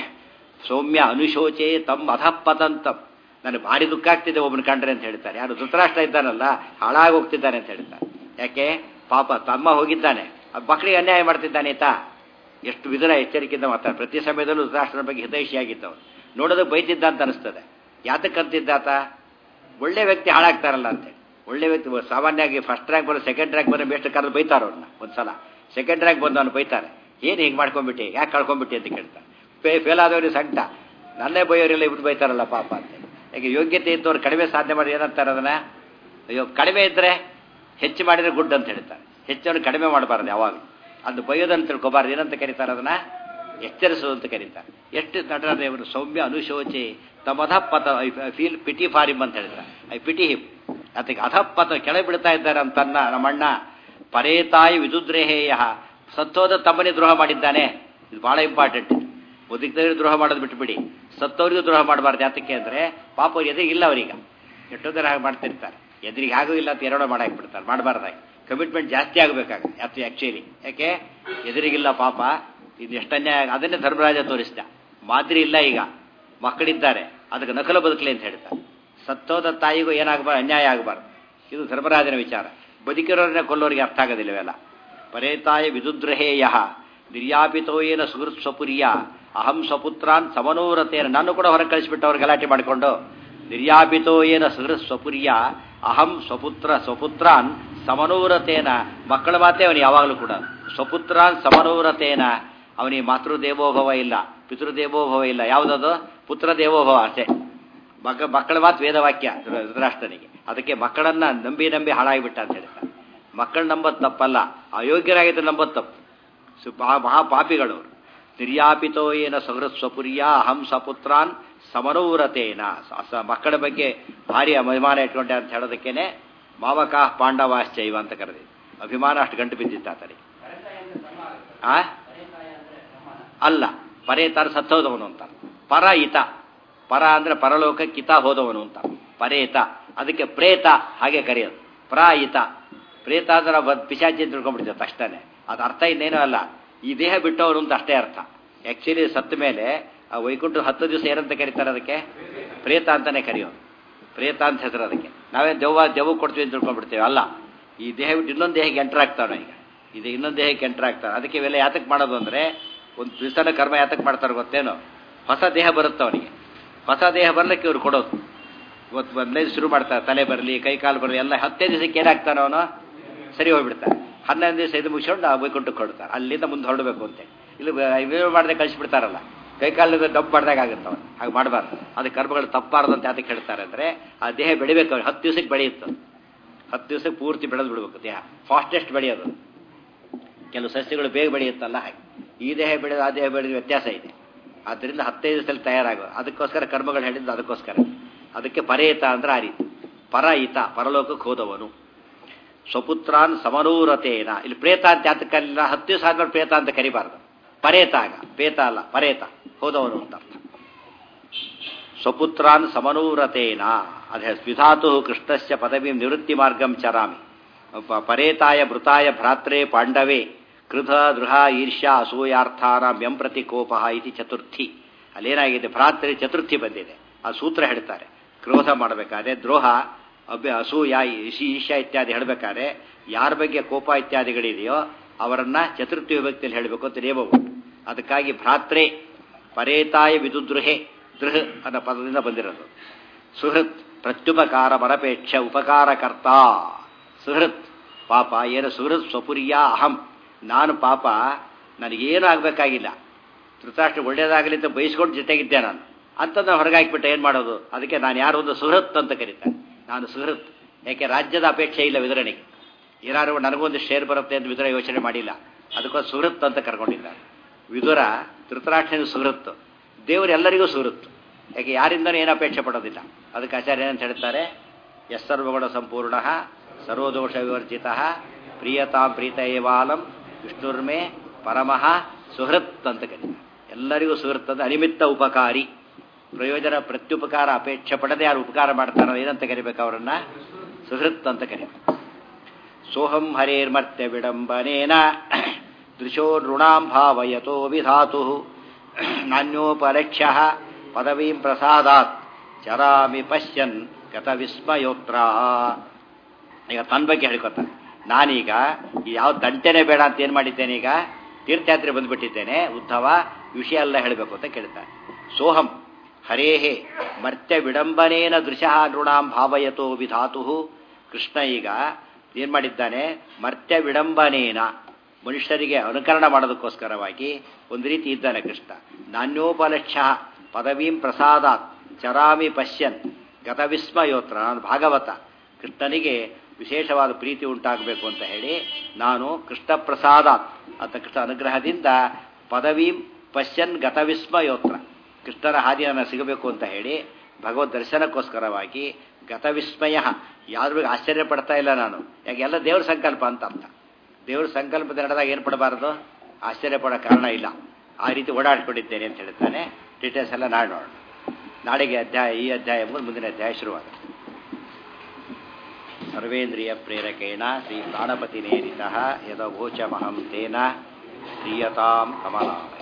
ಸೌಮ್ಯ ಅನುಶೋಚೆ ತಮ್ಮ ಅಧಃಪತಂತಂ ನನಗೆ ಭಾರಿ ದುಃಖ ಆಗ್ತಿದೆ ಒಬ್ಬನ ಕಂಡ್ರೆ ಅಂತ ಹೇಳ್ತಾರೆ ಯಾರು ಧೃತರಾಷ್ಟ್ರ ಇದ್ದಾನಲ್ಲ ಹಾಳಾಗಿ ಹೋಗ್ತಿದ್ದಾನೆ ಅಂತ ಹೇಳ್ತಾರೆ ಯಾಕೆ ಪಾಪ ತಮ್ಮ ಹೋಗಿದ್ದಾನೆ ಮಕ್ಕಳಿಗೆ ಅನ್ಯಾಯ ಮಾಡ್ತಿದ್ದಾನೆ ತಾ ಎಷ್ಟು ವಿಧರ ಎಚ್ಚರಿಕೆಯಿಂದ ಮಾತಾಡ ಪ್ರತಿ ಸಮಯದಲ್ಲೂ ಧೃತರಾಷ್ಟ್ರನ ಬಗ್ಗೆ ಹಿತೈಷಿಯಾಗಿದ್ದವನು ನೋಡೋದಕ್ಕೆ ಬೈತಿದ್ದ ಅಂತ ಅನಿಸ್ತದೆ ಯಾತಕ್ಕಂತಿದ್ದಾತ ಒಳ್ಳೆ ವ್ಯಕ್ತಿ ಹಾಳಾಗ್ತಾರಲ್ಲ ಅಂತೇಳಿ ಒಳ್ಳೆ ವ್ಯಕ್ತಿ ಸಾಮಾನ್ಯವಾಗಿ ಫಸ್ಟ್ ರ್ಯಾಂಕ್ ಬರೋ ಸೆಕೆಂಡ್ ರ್ಯಾಂಕ್ ಬರೋ ಬೆಸ್ಟ್ ಕರೆದು ಬೈತಾರ ಅವ್ರನ್ನ ಒಂದ್ಸಲ ಸೆಕೆಂಡ್ ರ್ಯಾಂಕ್ ಬಂದು ಅವ್ನು ಬೈತಾರೆ ಏನು ಹಿಂಗೆ ಮಾಡ್ಕೊಂಡ್ಬಿಟ್ಟು ಯಾಕೆ ಕಳ್ಕೊಂಡ್ಬಿಟ್ಟು ಅಂತ ಕೇಳ್ತಾರೆ ಫೇ ಫೇಲ್ ಆದವ್ರಿಗೆ ಸಂಕಟ ನನ್ನೇ ಬೈಯೋರೆಲ್ಲ ಇಬ್ರು ಬೈತಾರಲ್ಲ ಪಾಪ ಅಂತ ಯಾಕೆ ಯೋಗ್ಯತೆ ಇದ್ದವ್ರು ಕಡಿಮೆ ಸಾಧನೆ ಮಾಡಿ ಏನಂತಾರೆ ಅದನ್ನ ಅಯ್ಯೋ ಕಡಿಮೆ ಇದ್ದರೆ ಹೆಚ್ಚು ಮಾಡಿದರೆ ಗುಡ್ ಅಂತ ಹೇಳ್ತಾರೆ ಹೆಚ್ಚನ್ನು ಕಡಿಮೆ ಮಾಡಬಾರ್ದು ಯಾವಾಗ ಅದು ಬೈಯೋದನ್ನು ತಿಳ್ಕೊಬಾರ್ದು ಏನಂತ ಕರೀತಾರೆ ಅದನ್ನ ಎಚ್ಚರಿಸೋದು ಅಂತ ಕರೀತಾರೆ ಎಷ್ಟು ನಟರಾದೇವರು ಸೌಮ್ಯ ಅನುಶೋಚೆ ತಮಧಪ್ಪತ ಐ ಫೀಲ್ ಪಿಟಿ ಫಾರಿಮ್ ಅಂತ ಹೇಳ್ತಾರೆ ಐ ಪಿಟಿ ಹಿಮ್ ಅದಕ್ಕೆ ಅಧಪ್ಪತ ಕೆಳಗೆ ಬಿಡ್ತಾ ಇದ್ದಾರೆ ಅಂತನ್ನ ನಮ್ಮಣ್ಣ ಪರೇತಾಯಿ ವಿದುದ್ರೇಹೇಯ ಸತ್ತೋದ ತಮ್ಮನೇ ದ್ರೋಹ ಮಾಡಿದ್ದಾನೆ ಇದು ಬಹಳ ಇಂಪಾರ್ಟೆಂಟ್ ಬದುಕಿದವರಿಗೆ ದ್ರೋಹ ಮಾಡೋದು ಬಿಟ್ಬಿಡಿ ಸತ್ತವರಿಗೂ ದ್ರೋಹ ಮಾಡಬಾರ್ದು ಯಾತಕ್ಕೆ ಅಂದರೆ ಪಾಪ ಎದುರಿಗೆ ಇಲ್ಲ ಅವರೀಗ ಎಷ್ಟೊಂದರ ಹಾಗೆ ಮಾಡ್ತಿರ್ತಾರೆ ಎದುರಿಗೆ ಹಾಗೂ ಇಲ್ಲ ಅಂತ ಎರಡೋ ಮಾಡಾಕ್ಬಿಡ್ತಾರೆ ಮಾಡಬಾರ್ದಾಗಿ ಕಮಿಟ್ಮೆಂಟ್ ಜಾಸ್ತಿ ಆಗಬೇಕಾಗುತ್ತೆ ಯಾತು ಆ್ಯಕ್ಚುಲಿ ಯಾಕೆ ಎದುರಿಗಿಲ್ಲ ಪಾಪ ಇದು ಎಷ್ಟು ಅನ್ಯಾಯ ಅದನ್ನೇ ಧರ್ಮರಾಜ ತೋರಿಸಿದ ಮಾದರಿ ಇಲ್ಲ ಈಗ ಮಕ್ಕಳಿದ್ದಾರೆ ಅದಕ್ಕೆ ನಕಲು ಬದುಕಲಿ ಅಂತ ಹೇಳ್ತಾರೆ ಸತ್ತೋದ ತಾಯಿಗೂ ಏನಾಗಬಾರ್ದು ಅನ್ಯಾಯ ಆಗಬಾರ್ದು ಇದು ಧರ್ಮರಾಜನ ವಿಚಾರ ಬದುಕಿರೋರನ್ನೇ ಕೊಲ್ಲೋರಿಗೆ ಅರ್ಥ ಆಗೋದಿಲ್ಲ ಇವೆಲ್ಲ ಪರೇತಾಯ ವಿದುದ್ರಹೇಯ ನಿರ್ಯಾಪಿತೋ ಏನ ಸುಹೃತ್ ಸ್ವಪುರ್ಯ ಅಹಂ ಸ್ವಪುತ್ರಾನ್ ಸಮನೋರತೇನ ನಾನು ಕೂಡ ಹೊರಗೆ ಕಳಿಸ್ಬಿಟ್ಟು ಅವ್ರು ಗಲಾಟೆ ಮಾಡಿಕೊಂಡು ನಿರ್ಯಾಪಿತೋ ಏನ ಸುಹೃತ್ ಸ್ವಪುರ್ಯ ಅಹಂ ಸ್ವಪುತ್ರ ಸ್ವಪುತ್ರಾನ್ ಸಮನೋರತೇನ ಮಕ್ಕಳ ಮಾತೇ ಅವನು ಯಾವಾಗಲೂ ಕೂಡ ಸ್ವಪುತ್ರಾನ್ ಸಮನೋರತೇನ ಅವನಿಗೆ ಮಾತೃದೇವೋಭವ ಇಲ್ಲ ಪಿತೃದೇವೋಭವ ಇಲ್ಲ ಯಾವುದದು ಪುತ್ರ ದೇವೋಭವ ಅಷ್ಟೇ ಮಗ ಮಕ್ಕಳ ಮಾತು ವೇದವಾಕ್ಯ ಧೃತರಾಷ್ಟ್ರನಿಗೆ ಅದಕ್ಕೆ ಮಕ್ಕಳನ್ನ ನಂಬಿ ನಂಬಿ ಹಾಳಾಗಿಬಿಟ್ಟ ಅಂತ ಹೇಳ್ತಾರೆ ಮಕ್ಕಳು ನಂಬೋದು ತಪ್ಪಲ್ಲ ಅಯೋಗ್ಯರಾಗಿದ್ದು ನಂಬೋದು ತಪ್ಪು ಸು ಮಹಾಪಾಪಿಗಳು ನಿರ್ಯಾಪಿತೋ ಏನ ಸಹೃತ್ ಸ್ವಪುರ್ಯ ಅಹಂ ಸಪುತ್ರಾನ್ ಸಮನೂರತೇನ ಮಕ್ಕಳ ಬಗ್ಗೆ ಭಾರಿ ಅಭಿಮಾನ ಇಟ್ಕೊಂಡೆ ಅಂತ ಹೇಳೋದಕ್ಕೇನೆ ಮಾವಕ ಪಾಂಡವಾಶ್ಚೈವ ಅಂತ ಕರೆದಿ ಅಭಿಮಾನ ಅಷ್ಟು ಗಂಟು ಬಿದ್ದಿತ್ತ ಆತನಿಗೆ ಆ ಅಲ್ಲ ಪರೇತರ ಸತ್ತೋದವನು ಅಂತ ಪರ ಇತ ಪರ ಅಂದ್ರೆ ಪರಲೋಕ ಕಿತ ಹೋದವನು ಅಂತ ಪರೇತ ಅದಕ್ಕೆ ಪ್ರೇತ ಹಾಗೆ ಕರೆಯೋದು ಪ್ರಾಯಿತ ಪ್ರೇತ ಅಂದ್ರೆ ಪಿಶಾಚಿ ತಿಳ್ಕೊಂಡ್ಬಿಡ್ತೇವೆ ತಕ್ಷಣ ಅದು ಅರ್ಥ ಇನ್ನೇನೂ ಅಲ್ಲ ಈ ದೇಹ ಬಿಟ್ಟವರು ಅಂತ ಅಷ್ಟೇ ಅರ್ಥ ಆ್ಯಕ್ಚುಲಿ ಸತ್ತ ಮೇಲೆ ಆ ವೈಕುಂಠ ಹತ್ತು ದಿವಸ ಏನಂತ ಕರೀತಾರೆ ಅದಕ್ಕೆ ಪ್ರೇತ ಅಂತಾನೆ ಕರೆಯೋದು ಪ್ರೇತ ಅಂತ ಹೆಸರು ಅದಕ್ಕೆ ನಾವೇ ದೆವ್ವ ದೆವ್ವ ಕೊಡ್ತೀವಿ ಅಂತ ತಿಳ್ಕೊಂಡ್ಬಿಡ್ತೇವೆ ಅಲ್ಲ ಈ ದೇಹ ಬಿಟ್ಟು ಇನ್ನೊಂದು ದೇಹಕ್ಕೆ ಎಂಟರ್ ಆಗ್ತಾವೆ ಈಗ ಇದು ಇನ್ನೊಂದು ದೇಹಕ್ಕೆ ಎಂಟರ್ ಆಗ್ತಾರೆ ಅದಕ್ಕೆ ಇವೆಲ್ಲ ಯಾತಕ್ಕೆ ಮಾಡೋದು ಅಂದರೆ ಒಂದು ದಿವಸನ ಕರ್ಮ ಯಾತಕ್ಕೆ ಮಾಡ್ತಾರೆ ಗೊತ್ತೇನೋ ಹೊಸ ದೇಹ ಬರುತ್ತೆ ಅವನಿಗೆ ಹೊಸ ದೇಹ ಬರ್ಲಿಕ್ಕೆ ಇವ್ರು ಕೊಡೋದು ಇವತ್ತು ಮೊದಲೇ ಶುರು ಮಾಡ್ತಾರೆ ತಲೆ ಬರಲಿ ಕೈ ಕಾಲು ಬರಲಿ ಎಲ್ಲ ಹತ್ತೈದು ದಿವಸಕ್ಕೆ ಏನಾಗ್ತಾನೆ ಅವನು ಸರಿ ಹೋಗ್ಬಿಡ್ತಾನೆ ಹನ್ನೊಂದು ದಿವಸ ಇದು ಮುಗಿಸ್ಕೊಂಡು ಆ ಬೈಕುಂಟಕ್ಕೆ ಕೊಡ್ತಾರೆ ಅಲ್ಲಿಂದ ಮುಂದೆ ಹೊರಡಬೇಕು ಅಂತೆ ಇಲ್ಲಿ ಇವೇನು ಮಾಡದೆ ಕಳಿಸ್ಬಿಡ್ತಾರಲ್ಲ ಕೈ ಕಾಲು ಡಬ್ ಮಾಡ್ದಾಗ ಆಗುತ್ತೆ ಅವನು ಹಾಗೆ ಮಾಡಬಾರ್ದು ಅದು ಕರ್ಮಗಳು ತಪ್ಪಾರ್ದು ಅಂತ ಯಾತಕ್ಕೆ ಹೇಳ್ತಾರೆ ಅಂದರೆ ಆ ದೇಹ ಬೆಳಿಬೇಕು ಅವ್ರು ಹತ್ತು ದಿವಸಕ್ಕೆ ಬೆಳೆಯುತ್ತೆ ಹತ್ತು ದಿವಸಕ್ಕೆ ಪೂರ್ತಿ ಬೆಳೆದು ಬಿಡಬೇಕು ದೇಹ ಫಾಸ್ಟೆಸ್ಟ್ ಬೆಳೆಯೋದು ಕೆಲವು ಸಸ್ಯಗಳು ಬೇಗ ಬೆಳೆಯುತ್ತಲ್ಲ ಹಾಗೆ ಈ ದೇಹ ಬೆಳೆದು ಆ ದೇಹ ಬೆಳೆದ ವ್ಯತ್ಯಾಸ ಇದೆ ಆದ್ದರಿಂದ ಹತ್ತೈದು ದಿವಸದಲ್ಲಿ ತಯಾರಾಗೋ ಅದಕ್ಕೋಸ್ಕರ ಕರ್ಮಗಳು ಹೇಳಿದ್ದು ಅದಕ್ಕೋಸ್ಕರ ಅದಕ್ಕೆ ಪರೇತ ಅಂದ್ರೆ ಆ ರೀತಿ ಪರ ಈತ ಪರಲೋಕಕ್ಕೆ ಹೋದವನು ಸ್ವಪುತ್ರಾನ್ ಸಮನೂರತೇನ ಇಲ್ಲಿ ಪ್ರೇತ ಅಂತ ಯಾತಕ್ಕಲ್ಲ ಹತ್ತು ದಿವಸ ಆದ್ಮೇಲೆ ಪ್ರೇತ ಅಂತ ಕರಿಬಾರ್ದು ಪರೇತ ಆಗ ಪೇತ ಅಲ್ಲ ಪರೇತ ಹೋದವನು ಅಂತ ಅರ್ಥ ಸ್ವಪುತ್ರಾನ್ ಸಮನೂರತೇನ ಅದೇ ವಿಧಾತು ಕೃಷ್ಣಸ್ಯ ಪದವೀಂ ನಿವೃತ್ತಿ ಮಾರ್ಗಂ ಚರಾಮಿ ಪ- ಪರೇತಾಯ ಭೃತಾಯ ಭ್ರಾತ್ರೆ ಪಾಂಡವೇ ಕೃಧ ದೃಹ ಈರ್ಷ್ಯಾ ಅಸೂಯಾರ್ಥಾನ ಪ್ರತಿ ಕೋಪ ಇತಿ ಚತುರ್ಥಿ ಅಲ್ಲೇನಾಗಿದೆ ಭ್ರಾತ್ರಿ ಚತುರ್ಥಿ ಬಂದಿದೆ ಆ ಸೂತ್ರ ಹೇಳ್ತಾರೆ ಕ್ರೋಧ ಮಾಡಬೇಕಾದ್ರೆ ದ್ರೋಹ ಅಭ್ಯ ಅಸೂಯ ಈಶಿ ಈರ್ಷ್ಯಾ ಇತ್ಯಾದಿ ಹೇಳಬೇಕಾದ್ರೆ ಯಾರ ಬಗ್ಗೆ ಕೋಪ ಇತ್ಯಾದಿಗಳಿದೆಯೋ ಅವರನ್ನ ಚತುರ್ಥಿ ವಿಭಕ್ತಿಯಲ್ಲಿ ಹೇಳಬೇಕು ಅಂತ ನಿಯಮ ಉಂಟು ಅದಕ್ಕಾಗಿ ಭ್ರಾತ್ರೆ ಪರೇತಾಯ ವಿದುದ್ರುಹೆ ದೃಹ ಅನ್ನೋ ಪದದಿಂದ ಬಂದಿರೋದು ಸುಹೃತ್ ಪ್ರತ್ಯುಪಕಾರ ಮರಪೇಕ್ಷ ಉಪಕಾರಕರ್ತ ಸುಹೃತ್ ಪಾಪ ಏನು ಸುಹೃತ್ ಸ್ವಪುರ್ಯ ಅಹಂ ನಾನು ಪಾಪ ನನಗೇನು ಆಗಬೇಕಾಗಿಲ್ಲ ಧೃತರಾಷ್ಟ್ರ ಒಳ್ಳೇದಾಗಲಿ ಅಂತ ಬಯಸ್ಕೊಂಡು ಜೊತೆಗಿದ್ದೆ ನಾನು ಅಂತಂದ್ರೆ ಹೊರಗೆ ಹಾಕ್ಬಿಟ್ಟೆ ಏನು ಮಾಡೋದು ಅದಕ್ಕೆ ನಾನು ಯಾರು ಒಂದು ಸುಹೃತ್ ಅಂತ ಕರೀತಾರೆ ನಾನು ಸುಹೃತ್ ಯಾಕೆ ರಾಜ್ಯದ ಅಪೇಕ್ಷೆ ಇಲ್ಲ ವಿತರಣೆಗೆ ಏನಾದ್ರು ನನಗೊಂದು ಶೇರ್ ಬರುತ್ತೆ ಅಂತ ವಿದುರ ಯೋಚನೆ ಮಾಡಿಲ್ಲ ಅದಕ್ಕೋಸ್ಕರ ಸುಹೃತ್ ಅಂತ ಕರ್ಕೊಂಡಿದ್ದಾರೆ ವಿದುರ ಧೃತರಾಷ್ಟ್ರನ ಸುಹೃತ್ತು ದೇವರು ಎಲ್ಲರಿಗೂ ಸುಹೃತ್ತು ಯಾಕೆ ಯಾರಿಂದನೂ ಏನು ಅಪೇಕ್ಷೆ ಪಡೋದಿಲ್ಲ ಅದಕ್ಕೆ ಆಚಾರ್ಯ ಏನಂತ ಹೇಳ್ತಾರೆ ಎಸ್ಸರ್ವಗುಣ ಸಂಪೂರ್ಣ ಸರ್ವದೋಷ ವಿವರ್ಜಿತ ಪ್ರಿಯತಾಂ ಪ್ರೀತ ಏವಾಲಂ ವಿಷ್ಣುರ್ಮೆ ಪರಮಃ ಸುಹೃತ್ ಅಂತ ಕರೀತಾರೆ ಎಲ್ಲರಿಗೂ ಸುಹೃತ್ ಅಂದ್ರೆ ಅನಿಮಿತ್ತ ಉಪಕಾರಿ ಪ್ರಯೋಜನ ಪ್ರತ್ಯುಪಕಾರ ಅಪೇಕ್ಷೆ ಪಡದೆ ಯಾರು ಉಪಕಾರ ಮಾಡ್ತಾರೋ ಏನಂತ ಕರಿಬೇಕು ಅವರನ್ನ ಸುಹೃತ್ ಅಂತ ಕರಿಬೇಕು ಸೋಹಂ ಹರೇರ್ಮರ್ತ್ಯ ವಿಡಂಬನೇನ ದೃಶೋ ನೃಣಾಂ ಭಾವಯತೋ ವಿಧಾತು ನಾನ್ಯೋಪಲಕ್ಷ್ಯ ಪದವೀಂ ಪ್ರಸಾದಾತ್ ಚರಾಮಿ ಪಶ್ಯನ್ ಗತ ವಿಸ್ಮಯೋತ್ರ ಈಗ ತನ್ನ ಬಗ್ಗೆ ಹೇಳ್ಕೊತಾನೆ ನಾನೀಗ ಈ ಯಾವ ದಂಟೆನೇ ಬೇಡ ಅಂತ ಏನು ಮಾಡಿದ್ದೇನೆ ಈಗ ತೀರ್ಥಯಾತ್ರೆ ಬಂದ್ಬಿಟ್ಟಿದ್ದೇನೆ ಉದ್ಧವ ವಿಷಯ ಎಲ್ಲ ಹೇಳಬೇಕು ಅಂತ ಕೇಳ್ತಾನೆ ಸೋಹಂ ಹರೇಹೇ ಮರ್ತ್ಯ ವಿಡಂಬನೇನ ದೃಶಃ ನೃಣಾಂ ಭಾವಯತೋ ವಿಧಾತು ಕೃಷ್ಣ ಈಗ ಏನ್ ಮಾಡಿದ್ದಾನೆ ಮರ್ತ್ಯ ವಿಡಂಬನೇನ ಮನುಷ್ಯರಿಗೆ ಅನುಕರಣ ಮಾಡೋದಕ್ಕೋಸ್ಕರವಾಗಿ ಒಂದು ರೀತಿ ಇದ್ದಾನೆ ಕೃಷ್ಣ ನಾಣ್ಯೋಪಲಕ್ಷ್ಯ ಪದವೀಂ ಪ್ರಸಾದಾತ್ ಚರಾಮಿ ಪಶ್ಯನ್ ಗತವಿಸ್ಮಯೋತ್ರ ನಾನು ಭಾಗವತ ಕೃಷ್ಣನಿಗೆ ವಿಶೇಷವಾದ ಪ್ರೀತಿ ಉಂಟಾಗಬೇಕು ಅಂತ ಹೇಳಿ ನಾನು ಕೃಷ್ಣ ಪ್ರಸಾದಾತ್ ಅಂತ ಕೃಷ್ಣ ಅನುಗ್ರಹದಿಂದ ಪದವೀಂ ಪಶ್ಯನ್ ಗತವಿಸ್ಮಯೋತ್ರ ಕೃಷ್ಣನ ಹಾದಿಯನ್ನು ಸಿಗಬೇಕು ಅಂತ ಹೇಳಿ ಭಗವದ್ ದರ್ಶನಕ್ಕೋಸ್ಕರವಾಗಿ ಗತವಿಸ್ಮಯ ಯಾವ್ದ್ರ ಆಶ್ಚರ್ಯ ಪಡ್ತಾ ಇಲ್ಲ ನಾನು ಯಾಕೆ ಎಲ್ಲ ದೇವ್ರ ಸಂಕಲ್ಪ ಅಂತ ಅರ್ಥ ದೇವ್ರ ಸಂಕಲ್ಪದ ನಡೆದಾಗ ಏನು ಪಡಬಾರದು ಆಶ್ಚರ್ಯ ಪಡೋ ಕಾರಣ ಇಲ್ಲ ಆ ರೀತಿ ಓಡಾಡ್ಕೊಂಡಿದ್ದೇನೆ ಅಂತ ಹೇಳ್ತಾನೆ ಡೀಟೇಲ್ಸ್ ಎಲ್ಲ ನಾಳೆ ನೋಡೋಣ ನಾಳೆಗೆ ಅಧ್ಯಾಯ ಈ ಅಧ್ಯಾಯ ಮುಗಿದು ಮುಂದಿನ ಅಧ್ಯಾಯ ಶುರುವಾಗುತ್ತೆ ಸರ್ವೇಂದ್ರಿಯ ಪ್ರೇರಕೇಣ ಶ್ರೀ ಪ್ರಾಣಪತಿ ನೇರಿತ ಯದವೋಚಮಹಂ ತೇನ ಪ್ರಿಯತಾಂ ಕಮಲಾಯ